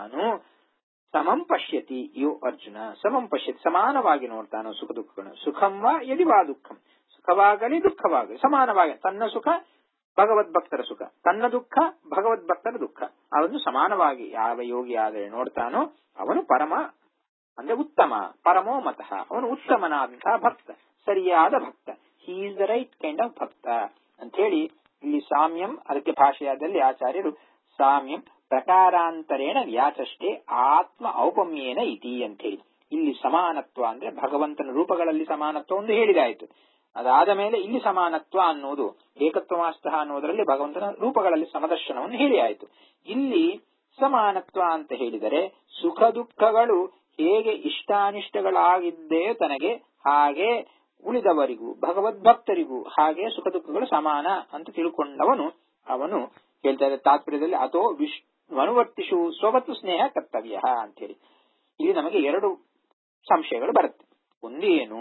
ಸಮಂ ಪಶ್ಯತಿ ಯೋ ಅರ್ಜುನ ಸಮಂ ಪಶ್ಯತಿ ಸಮಾನವಾಗಿ ನೋಡ್ತಾನೋ ಸುಖ ದುಃಖಗಳನ್ನು ಸುಖಂ ವಾ ಯದಿ ವಾ ದುಃಖಂ ಸುಖವಾಗಲಿ ದುಃಖವಾಗಲಿ ಸಮಾನವಾಗಿ ತನ್ನ ಸುಖ ಭಗವದ್ಭಕ್ತರ ಸುಖ ತನ್ನ ದುಃಖ ಭಗವದ್ಭಕ್ತರ ದುಃಖ ಅವನ್ನು ಸಮಾನವಾಗಿ ಯಾವ ಯೋಗಿ ಆದರೆ ನೋಡ್ತಾನೋ ಅವನು ಪರಮ ಅಂದ್ರೆ ಉತ್ತಮ ಪರಮೋ ಮತಃ ಅವನು ಉತ್ತಮನಾದಂತಹ ಭಕ್ತ ಸರಿಯಾದ ಭಕ್ತ he is the right kind of bhakta ಅಂತ ಹೇಳಿ ಇಲ್ಲಿ ಸಾಮ್ಯಂ ಅದಕ್ಕೆ ಭಾಷೆಯಾದಲ್ಲಿ ಆಚಾರ್ಯರು ಸಾಮ್ಯಂ ಪ್ರಕಾರಾಂತರೇಣ ವ್ಯಾಚಷ್ಟೇ ಆತ್ಮ ಔಪಮ್ಯೇನ ಇತಿ ಅಂತ ಹೇಳಿ ಇಲ್ಲಿ ಸಮಾನತ್ವ ಅಂದ್ರೆ ಭಗವಂತನ ರೂಪಗಳಲ್ಲಿ ಸಮಾನತ್ವ ಒಂದು ಹೇಳಿದಾಯಿತು ಅದಾದ ಮೇಲೆ ಇಲ್ಲಿ ಸಮಾನತ್ವ ಅನ್ನೋದು ಏಕತ್ವಮಾಸ್ತಃ ಅನ್ನೋದರಲ್ಲಿ ಭಗವಂತನ ರೂಪಗಳಲ್ಲಿ ಸಮದರ್ಶನವನ್ನು ಹೇಳಿ ಆಯಿತು ಇಲ್ಲಿ ಸಮಾನತ್ವ ಅಂತ ಹೇಳಿದರೆ ಸುಖ ದುಃಖಗಳು ಹೇಗೆ ಇಷ್ಟಾನಿಷ್ಟಗಳಾಗಿದ್ದೇ ತನಗೆ ಹಾಗೆ ಉಳಿದವರಿಗೂ ಭಗವದ್ಭಕ್ತರಿಗೂ ಹಾಗೆ ಸುಖ ದುಃಖಗಳು ಸಮಾನ ಅಂತ ತಿಳ್ಕೊಂಡವನು ಅವನು ಹೇಳ್ತಾ ಇದ್ದ ತಾತ್ಪರ್ಯದಲ್ಲಿ ಅಥೋ ವಿಷ್ಣು ಅನುವರ್ತಿಸು ಸ್ವವತ್ತು ಸ್ನೇಹ ಕರ್ತವ್ಯ ಅಂತೇಳಿ ಇಲ್ಲಿ ನಮಗೆ ಎರಡು ಸಂಶಯಗಳು ಬರುತ್ತೆ ಒಂದು ಏನು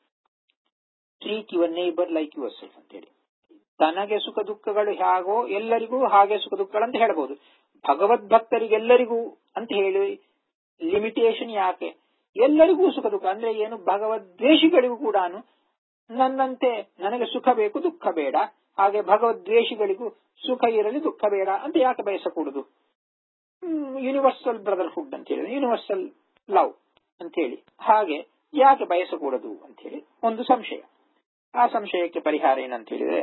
treat your neighbour like yourself ಅಂತೇಳಿ ತನಗೆ ಸುಖ ದುಃಖಗಳು ಹೇಗೋ ಎಲ್ಲರಿಗೂ ಹಾಗೆ ಸುಖ ದುಃಖಗಳಂತ ಹೇಳ್ಬೋದು ಭಗವದ್ಭಕ್ತರಿಗೆಲ್ಲರಿಗೂ ಅಂತ ಹೇಳಿ ಲಿಮಿಟೇಷನ್ ಯಾಕೆ ಎಲ್ಲರಿಗೂ ಸುಖ ದುಃಖ ಅಂದ್ರೆ ಏನು ಭಗವದ್ವೇಷಿಗಳಿಗೂ ಕೂಡ ನನ್ನಂತೆ ನನಗೆ ಸುಖ ಬೇಕು ದುಃಖ ಬೇಡ ಹಾಗೆ ಭಗವದ್ವೇಷಿಗಳಿಗೂ ಸುಖ ಇರಲಿ ದುಃಖ ಬೇಡ ಅಂತ ಯಾಕೆ ಬಯಸಕೂಡದು ಯೂನಿವರ್ಸಲ್ ಬ್ರದರ್ಹುಡ್ ಅಂತ ಹೇಳಿ ಯೂನಿವರ್ಸಲ್ ಲವ್ ಅಂತ ಹೇಳಿ ಹಾಗೆ ಯಾಕೆ ಬಯಸಕೂಡದು ಅಂತ ಹೇಳಿ ಒಂದು ಸಂಶಯ ಆ ಸಂಶಯಕ್ಕೆ ಪರಿಹಾರ ಏನಂತ ಹೇಳಿದ್ರೆ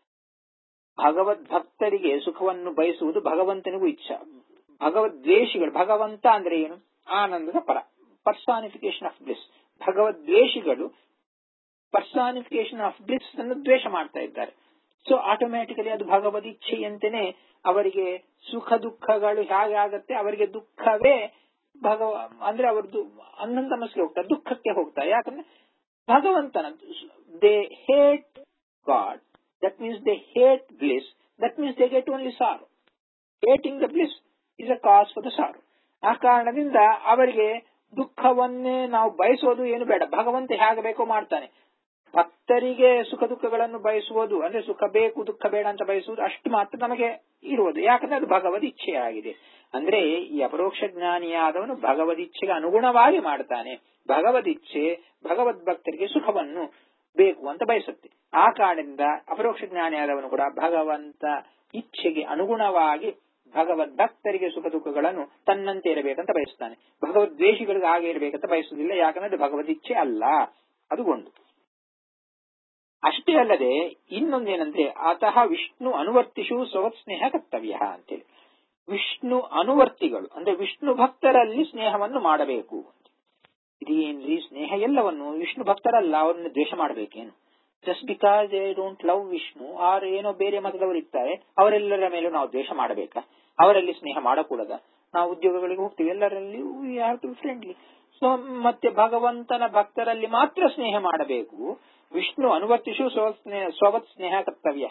ಭಗವದ್ ಭಕ್ತರಿಗೆ ಸುಖವನ್ನು ಬಯಸುವುದು ಭಗವಂತನಿಗೂ ಇಚ್ಛಾ ಭಗವದ್ವೇಷಿಗಳು ಭಗವಂತ ಅಂದ್ರೆ ಏನು ಆನಂದದ ಪರ ಪರ್ಸಾನಿಫಿಕೇಶನ್ ಆಫ್ ಬ್ಲಿಸ್ ಭಗವದ್ವೇಷಿಗಳು ಪರ್ಸಾನಿಫಿಕೇಶನ್ ಆಫ್ ಬ್ಲಿಸ್ ಅನ್ನು ದ್ವೇಷ ಮಾಡ್ತಾ ಇದ್ದಾರೆ ಸೊ ಆಟೋಮ್ಯಾಟಿಕಲಿ ಅದು ಭಗವದ್ ಇಚ್ಛೆಯಂತೆನೆ ಅವರಿಗೆ ಸುಖ ದುಃಖಗಳು ಹೇಗೆ ಆಗತ್ತೆ ಅವರಿಗೆ ದುಃಖವೇ ಭಗವ ಅಂದ್ರೆ ಅವ್ರದ್ದು ಅನ್ನೊಂದು ಸಮಸ್ಯೆ ಹೋಗ್ತಾರೆ ದುಃಖಕ್ಕೆ ಹೋಗ್ತಾರೆ ಯಾಕಂದ್ರೆ ಭಗವಂತನ they hate God that means they hate bliss that means they get only sorrow hating the bliss is a cause for the sorrow ಆ ಕಾರಣದಿಂದ ಅವರಿಗೆ ದುಃಖವನ್ನೇ ನಾವು ಬಯಸೋದು ಏನು ಬೇಡ ಭಗವಂತ ಹೇಗೆ ಬೇಕೋ ಮಾಡ್ತಾನೆ ಭಕ್ತರಿಗೆ ಸುಖ ದುಃಖಗಳನ್ನು ಬಯಸುವುದು ಅಂದ್ರೆ ಸುಖ ಬೇಕು ದುಃಖ ಬೇಡ ಅಂತ ಬಯಸುವುದು ಅಷ್ಟು ಮಾತ್ರ ನಮಗೆ ಇರುವುದು ಯಾಕಂದ್ರೆ ಅದು ಭಗವದ್ ಇಚ್ಛೆಯಾಗಿದೆ ಅಂದ್ರೆ ಈ ಅಪರೋಕ್ಷ ಜ್ಞಾನಿಯಾದವನು ಭಗವದ್ ಇಚ್ಛೆಗೆ ಅನುಗುಣವಾಗಿ ಮಾಡ್ತಾನೆ ಭಗವದ್ ಇಚ್ಛೆ ಭಗವದ್ ಭಕ್ತರಿಗೆ ಸುಖವನ್ನು ಬೇಕು ಅಂತ ಬಯಸುತ್ತೆ ಆ ಕಾರಣದಿಂದ ಅಪರೋಕ್ಷ ಜ್ಞಾನಿಯಾದವನು ಕೂಡ ಭಗವಂತ ಇಚ್ಛೆಗೆ ಅನುಗುಣವಾಗಿ ಭಗವದ್ ಭಕ್ತರಿಗೆ ಸುಖ ದುಃಖಗಳನ್ನು ತನ್ನಂತೆ ಇರಬೇಕಂತ ಬಯಸ್ತಾನೆ ಭಗವದ್ವೇಷಿಗಳಿಗೆ ಹಾಗೆ ಇರಬೇಕಂತ ಬಯಸುವುದಿಲ್ಲ ಯಾಕಂದ್ರೆ ಅದು ಭಗವದ್ ಇಚ್ಛೆ ಅಲ್ಲ ಅದು ಒಂದು ಅಷ್ಟೇ ಅಲ್ಲದೆ ಇನ್ನೊಂದೇನಂದ್ರೆ ಅತಃ ವಿಷ್ಣು ಅನುವರ್ತಿಸು ಸ್ವವತ್ ಸ್ನೇಹ ಕರ್ತವ್ಯ ಅಂತೇಳಿ ವಿಷ್ಣು ಅನುವರ್ತಿಗಳು ಅಂದ್ರೆ ವಿಷ್ಣು ಭಕ್ತರಲ್ಲಿ ಸ್ನೇಹವನ್ನು ಮಾಡಬೇಕು ಇದೇನ್ರಿ ಸ್ನೇಹ ಎಲ್ಲವನ್ನು ವಿಷ್ಣು ಭಕ್ತರಲ್ಲ ಅವರನ್ನು ದ್ವೇಷ ಮಾಡಬೇಕೇನು just because they don't love Vishnu or ಏನೋ ಬೇರೆ ಮತದವರು ಇರ್ತಾರೆ ಅವರೆಲ್ಲರ ಮೇಲೂ ನಾವು ದ್ವೇಷ ಮಾಡಬೇಕಾ ಅವರಲ್ಲಿ ಸ್ನೇಹ ಮಾಡಕೂಡದ ನಾವು ಉದ್ಯೋಗಗಳಿಗೆ ಹೋಗ್ತೀವಿ ಎಲ್ಲರಲ್ಲಿ we have to friendly so ಮತ್ತೆ ಭಗವಂತನ ಭಕ್ತರಲ್ಲಿ ಮಾತ್ರ ಸ್ನೇಹ ಮಾಡಬೇಕು ವಿಷ್ಣು ಅನುವರ್ತಿಸು ಸ್ವವತ್ ಸ್ನೇಹ ಕರ್ತವ್ಯ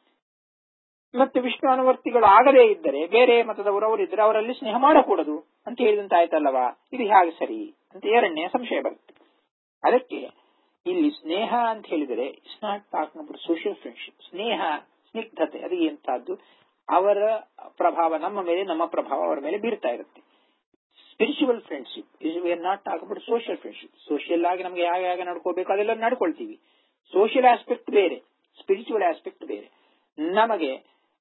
ಮತ್ತೆ ವಿಷ್ಣು ಅನುವರ್ತಿಗಳು ಆಗದೇ ಇದ್ದರೆ ಬೇರೆ ಮತದವರು ಅವರಿದ್ದರೆ ಅವರಲ್ಲಿ ಸ್ನೇಹ ಮಾಡಕೂಡದು ಅಂತ ಹೇಳಿದಂತ ಆಯ್ತಲ್ಲವಾ ಇದು ಹೇಗೆ ಸರಿ ಅಂತ ಎರಡನೇ ಸಂಶಯ ಬರುತ್ತೆ ಅದಕ್ಕೆ ಇಲ್ಲಿ ಸ್ನೇಹ ಅಂತ ಹೇಳಿದರೆ it's not talking about social friendship ಸ್ನೇಹ ಸ್ನಿಗ್ಧತೆ ಅದು ಎಂತದ್ದು ಅವರ ಪ್ರಭಾವ ನಮ್ಮ ಮೇಲೆ ನಮ್ಮ ಪ್ರಭಾವ ಅವರ ಮೇಲೆ ಬೀರ್ತಾ ಇರುತ್ತೆ spiritual friendship is we are not talk about social friendship social ಆಗಿ ನಮ್ಗೆ ಯಾವ ಯಾವ ನಡ್ಕೋಬೇಕು ಅದೆಲ್ಲ ನಡ್ಕೊಳ್ತೀವಿ ಸೋಷಿಯಲ್ ಆಸ್ಪೆಕ್ಟ್ ಬೇರೆ ಸ್ಪಿರಿಚುವಲ್ ಆಸ್ಪೆಕ್ಟ್ ಬೇರೆ ನಮಗೆ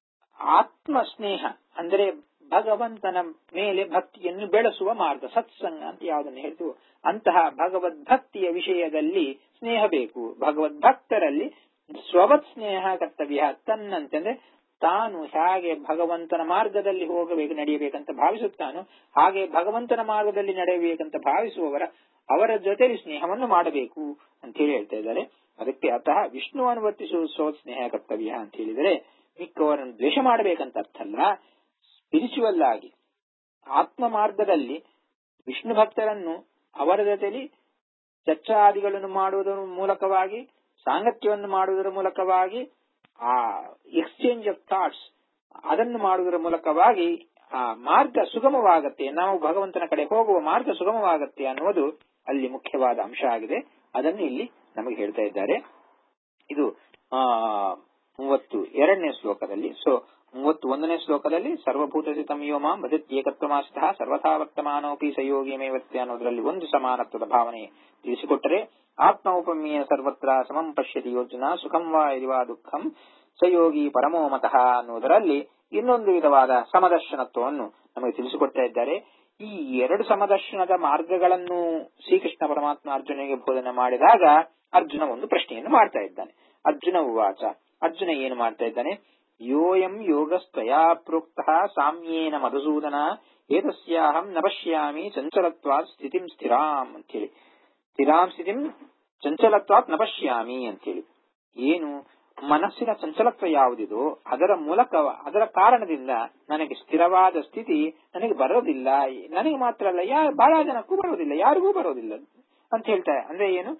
ಆತ್ಮ ಸ್ನೇಹ ಅಂದ್ರೆ ಭಗವಂತನ ಮೇಲೆ ಭಕ್ತಿಯನ್ನು ಬೆಳೆಸುವ ಮಾರ್ಗ ಸತ್ಸಂಗ ಅಂತ ಯಾವುದನ್ನು ಹೇಳ್ತೀವೋ ಅಂತಹ ಭಗವದ್ ಭಕ್ತಿಯ ವಿಷಯದಲ್ಲಿ ಸ್ನೇಹ ಬೇಕು ಭಗವದ್ ಭಕ್ತರಲ್ಲಿ ಸ್ವವತ್ ಸ್ನೇಹ ಕರ್ತವ್ಯ ತನ್ನಂತೆ ಅಂದ್ರೆ ತಾನು ಹೇಗೆ ಭಗವಂತನ ಮಾರ್ಗದಲ್ಲಿ ಹೋಗಬೇಕು ನಡೆಯಬೇಕಂತ ಭಾವಿಸುತ್ತಾನೋ ಹಾಗೆ ಭಗವಂತನ ಮಾರ್ಗದಲ್ಲಿ ನಡೆಯಬೇಕಂತ ಭಾವಿಸುವವರ ಅವರ ಜೊತೆಲಿ ಸ್ನೇಹವನ್ನು ಮಾಡಬೇಕು ಅಂತ ಹೇಳಿ ಹೇಳ್ತಾ ಇದ್ದಾರೆ ಅದಕ್ಕೆ ಅತಃ ವಿಷ್ಣು ಅನುವರ್ತಿಸುವ ಸ್ವವತ್ ಸ್ನೇಹ ಕರ್ತವ್ಯ ಅಂತ ಹೇಳಿದರೆ ಮಿಕ್ಕವರನ್ನು ದ್ವೇಷ ಮಾಡಬೇಕಂತ ಅರ್ಥ ಅಲ್ಲ ಸ್ಪಿರಿಚುವಲ್ ಆಗಿ ಆತ್ಮ ಮಾರ್ಗದಲ್ಲಿ ವಿಷ್ಣು ಭಕ್ತರನ್ನು ಅವರ ಜೊತೆಲಿ ಚರ್ಚಾದಿಗಳನ್ನು ಮಾಡುವುದರ ಮೂಲಕವಾಗಿ ಸಾಂಗತ್ಯವನ್ನು ಮಾಡುವುದರ ಮೂಲಕವಾಗಿ ಆ ಎಕ್ಸ್ಚೇಂಜ್ ಆಫ್ ಥಾಟ್ಸ್ ಅದನ್ನು ಮಾಡುವುದರ ಮೂಲಕವಾಗಿ ಆ ಮಾರ್ಗ ಸುಗಮವಾಗತ್ತೆ ನಾವು ಭಗವಂತನ ಕಡೆ ಹೋಗುವ ಮಾರ್ಗ ಸುಗಮವಾಗತ್ತೆ ಅನ್ನುವುದು ಅಲ್ಲಿ ಮುಖ್ಯವಾದ ಅಂಶ ಆಗಿದೆ ಅದನ್ನು ಇಲ್ಲಿ ನಮಗೆ ಹೇಳ್ತಾ ಇದ್ದಾರೆ ಇದು ಆ ಮೂವತ್ತು ಎರಡನೇ ಶ್ಲೋಕದಲ್ಲಿ ಸೊ ಮೂವತ್ತು ಒಂದನೇ ಶ್ಲೋಕದಲ್ಲಿ ಸರ್ವಭೂತ ಸಂಯೋಮ ಮದತ್ ಏಕತ್ವಮಾಸ್ತಃ ಸರ್ವಥಾ ವರ್ತಮಾನೋಪಿ ಸಯೋಗಿಮೇವತ್ಯ ಅನ್ನೋದರಲ್ಲಿ ಒಂದು ಸಮಾನತ್ವದ ಭಾವನೆ ತಿಳಿಸಿಕೊಟ್ಟರೆ ಆತ್ಮ ಉಪಮೇಯ ಸರ್ವತ್ರ ಸಮಂ ಪಶ್ಯತಿ ಯೋಜನ ಸುಖಂ ವಾ ಇರಿವಾ ದುಃಖಂ ಸಯೋಗಿ ಪರಮೋ ಮತಃ ಅನ್ನುವುದರಲ್ಲಿ ಇನ್ನೊಂದು ವಿಧವಾದ ಸಮದರ್ಶನತ್ವವನ್ನು ನಮಗೆ ತಿಳಿಸಿಕೊಡ್ತಾ ಇದ್ದಾರೆ ಈ ಎರಡು ಸಮದರ್ಶನದ ಮಾರ್ಗಗಳನ್ನು ಶ್ರೀಕೃಷ್ಣ ಪರಮಾತ್ಮ ಅರ್ಜುನಿಗೆ ಬೋಧನೆ ಮಾಡಿದಾಗ ಅರ್ಜುನ ಒಂದು ಪ್ರಶ್ನೆಯನ್ನು ಮಾಡ್ತಾ ಇದ್ದಾನೆ ಅರ್ಜುನ ಉವಾಚ ಅರ್ಜುನ ಏನು ಮಾಡ್ತಾ ಇದ್ದಾನೆ ಯೋಯಂ ಯೋಗಸ್ತ್ವಯಾ ಪ್ರೋಕ್ತ ಸಾಮ್ಯೇನ ಮಧುಸೂದನ ಏತಸ್ಯಾಹಂ ನ ಪಶ್ಯಾಮಿ ಚಂಚಲತ್ವಾತ್ ಸ್ಥಿತಿಂ ಸ್ಥಿರಾಂ ಅಂತೇಳಿ ಸ್ಥಿರಾಂ ಸ್ಥಿತಿಂ ಚಂಚಲತ್ವಾತ್ ನ ಪಶ್ಯಾಮಿ ಅಂತೇಳಿ ಏನು ಮನಸ್ಸಿನ ಚಂಚಲತ್ವ ಯಾವುದಿದೋ ಅದರ ಮೂಲಕ ಅದರ ಕಾರಣದಿಂದ ನನಗೆ ಸ್ಥಿರವಾದ ಸ್ಥಿತಿ ನನಗೆ ಬರೋದಿಲ್ಲ ನನಗೆ ಮಾತ್ರ ಅಲ್ಲ ಯಾ ಬಹಳ ಜನಕ್ಕೂ ಬರೋದಿಲ್ಲ ಯಾರಿಗೂ ಬರೋದಿಲ್ಲ ಅಂತ ಹೇಳ್ತಾರೆ ಅಂದ್ರೆ ಏನು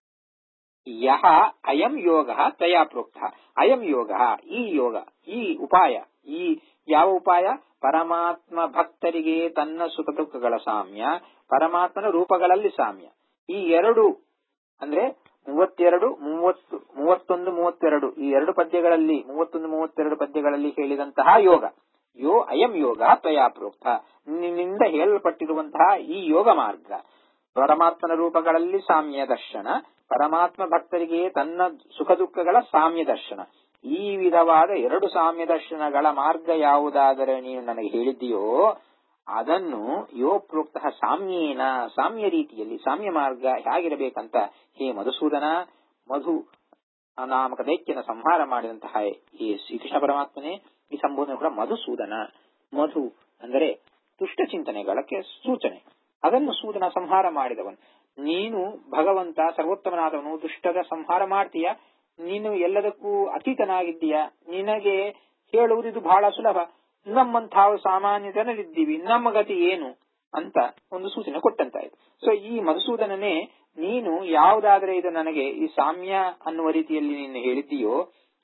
ಯಹ ಅಯಂ ಯೋಗ ತಯಾ ಪ್ರೋಕ್ತ ಅಯಂ ಯೋಗ ಈ ಯೋಗ ಈ ಉಪಾಯ ಈ ಯಾವ ಉಪಾಯ ಪರಮಾತ್ಮ ಭಕ್ತರಿಗೆ ತನ್ನ ಸುಖ ದುಃಖಗಳ ಸಾಮ್ಯ ಪರಮಾತ್ಮನ ರೂಪಗಳಲ್ಲಿ ಸಾಮ್ಯ ಈ ಎರಡು ಅಂದ್ರೆ ಮೂವತ್ತೆರಡು ಮೂವತ್ತು ಮೂವತ್ತೊಂದು ಮೂವತ್ತೆರಡು ಈ ಎರಡು ಪದ್ಯಗಳಲ್ಲಿ ಮೂವತ್ತೊಂದು ಮೂವತ್ತೆರಡು ಪದ್ಯಗಳಲ್ಲಿ ಹೇಳಿದಂತಹ ಯೋಗ ಯೋ ಅಯಂ ಯೋಗ ತ್ವಯಾ ಪ್ರೋಕ್ತ ನಿನ್ನಿಂದ ಹೇಳಲ್ಪಟ್ಟಿರುವಂತಹ ಈ ಯೋಗ ಮಾರ್ಗ ಪರಮಾತ್ಮನ ರೂಪಗಳಲ್ಲಿ ಸಾಮ್ಯ ದರ್ಶನ ಪರಮಾತ್ಮ ಭಕ್ತರಿಗೆ ತನ್ನ ಸುಖ ದುಃಖಗಳ ಸಾಮ್ಯ ದರ್ಶನ ಈ ವಿಧವಾದ ಎರಡು ಸಾಮ್ಯ ದರ್ಶನಗಳ ಮಾರ್ಗ ಯಾವುದಾದರೆ ನೀನು ನನಗೆ ಹೇಳಿದ್ದೀಯೋ ಅದನ್ನು ಯೋ ಪ್ರೋಕ್ತ ಸಾಮ್ಯೇನ ಸಾಮ್ಯ ರೀತಿಯಲ್ಲಿ ಸಾಮ್ಯ ಮಾರ್ಗ ಹೇಗಿರಬೇಕಂತ ಹೇ ಮಧುಸೂದನ ಮಧು ನಾಮಕ ದೈತ್ಯನ ಸಂಹಾರ ಮಾಡಿದಂತಹ ಈ ಶ್ರೀಕೃಷ್ಣ ಪರಮಾತ್ಮನೇ ಈ ಸಂಬೋಧನೆ ಕೂಡ ಮಧುಸೂದನ ಮಧು ಅಂದರೆ ದುಷ್ಟ ಚಿಂತನೆಗಳಕ್ಕೆ ಸೂಚನೆ ಅದನ್ನು ಸೂದನ ಸಂಹಾರ ಮಾಡಿದವನು ನೀನು ಭಗವಂತ ಸರ್ವೋತ್ತಮನಾದವನು ದುಷ್ಟದ ಸಂಹಾರ ಮಾಡ್ತೀಯ ನೀನು ಎಲ್ಲದಕ್ಕೂ ಅತೀತನಾಗಿದ್ದೀಯ ನಿನಗೆ ಹೇಳುವುದು ಇದು ಬಹಳ ಸುಲಭ ನಮ್ಮಂತಹ ಸಾಮಾನ್ಯ ಜನರಿದ್ದೀವಿ ನಮ್ಮ ಗತಿ ಏನು ಅಂತ ಒಂದು ಸೂಚನೆ ಕೊಟ್ಟಂತಾಯ್ತು ಸೊ ಈ ಮಧುಸೂದನನೇ ನೀನು ಯಾವುದಾದ್ರೆ ಇದು ನನಗೆ ಈ ಸಾಮ್ಯ ಅನ್ನುವ ರೀತಿಯಲ್ಲಿ ನೀನು ಹೇಳಿದ್ದೀಯೋ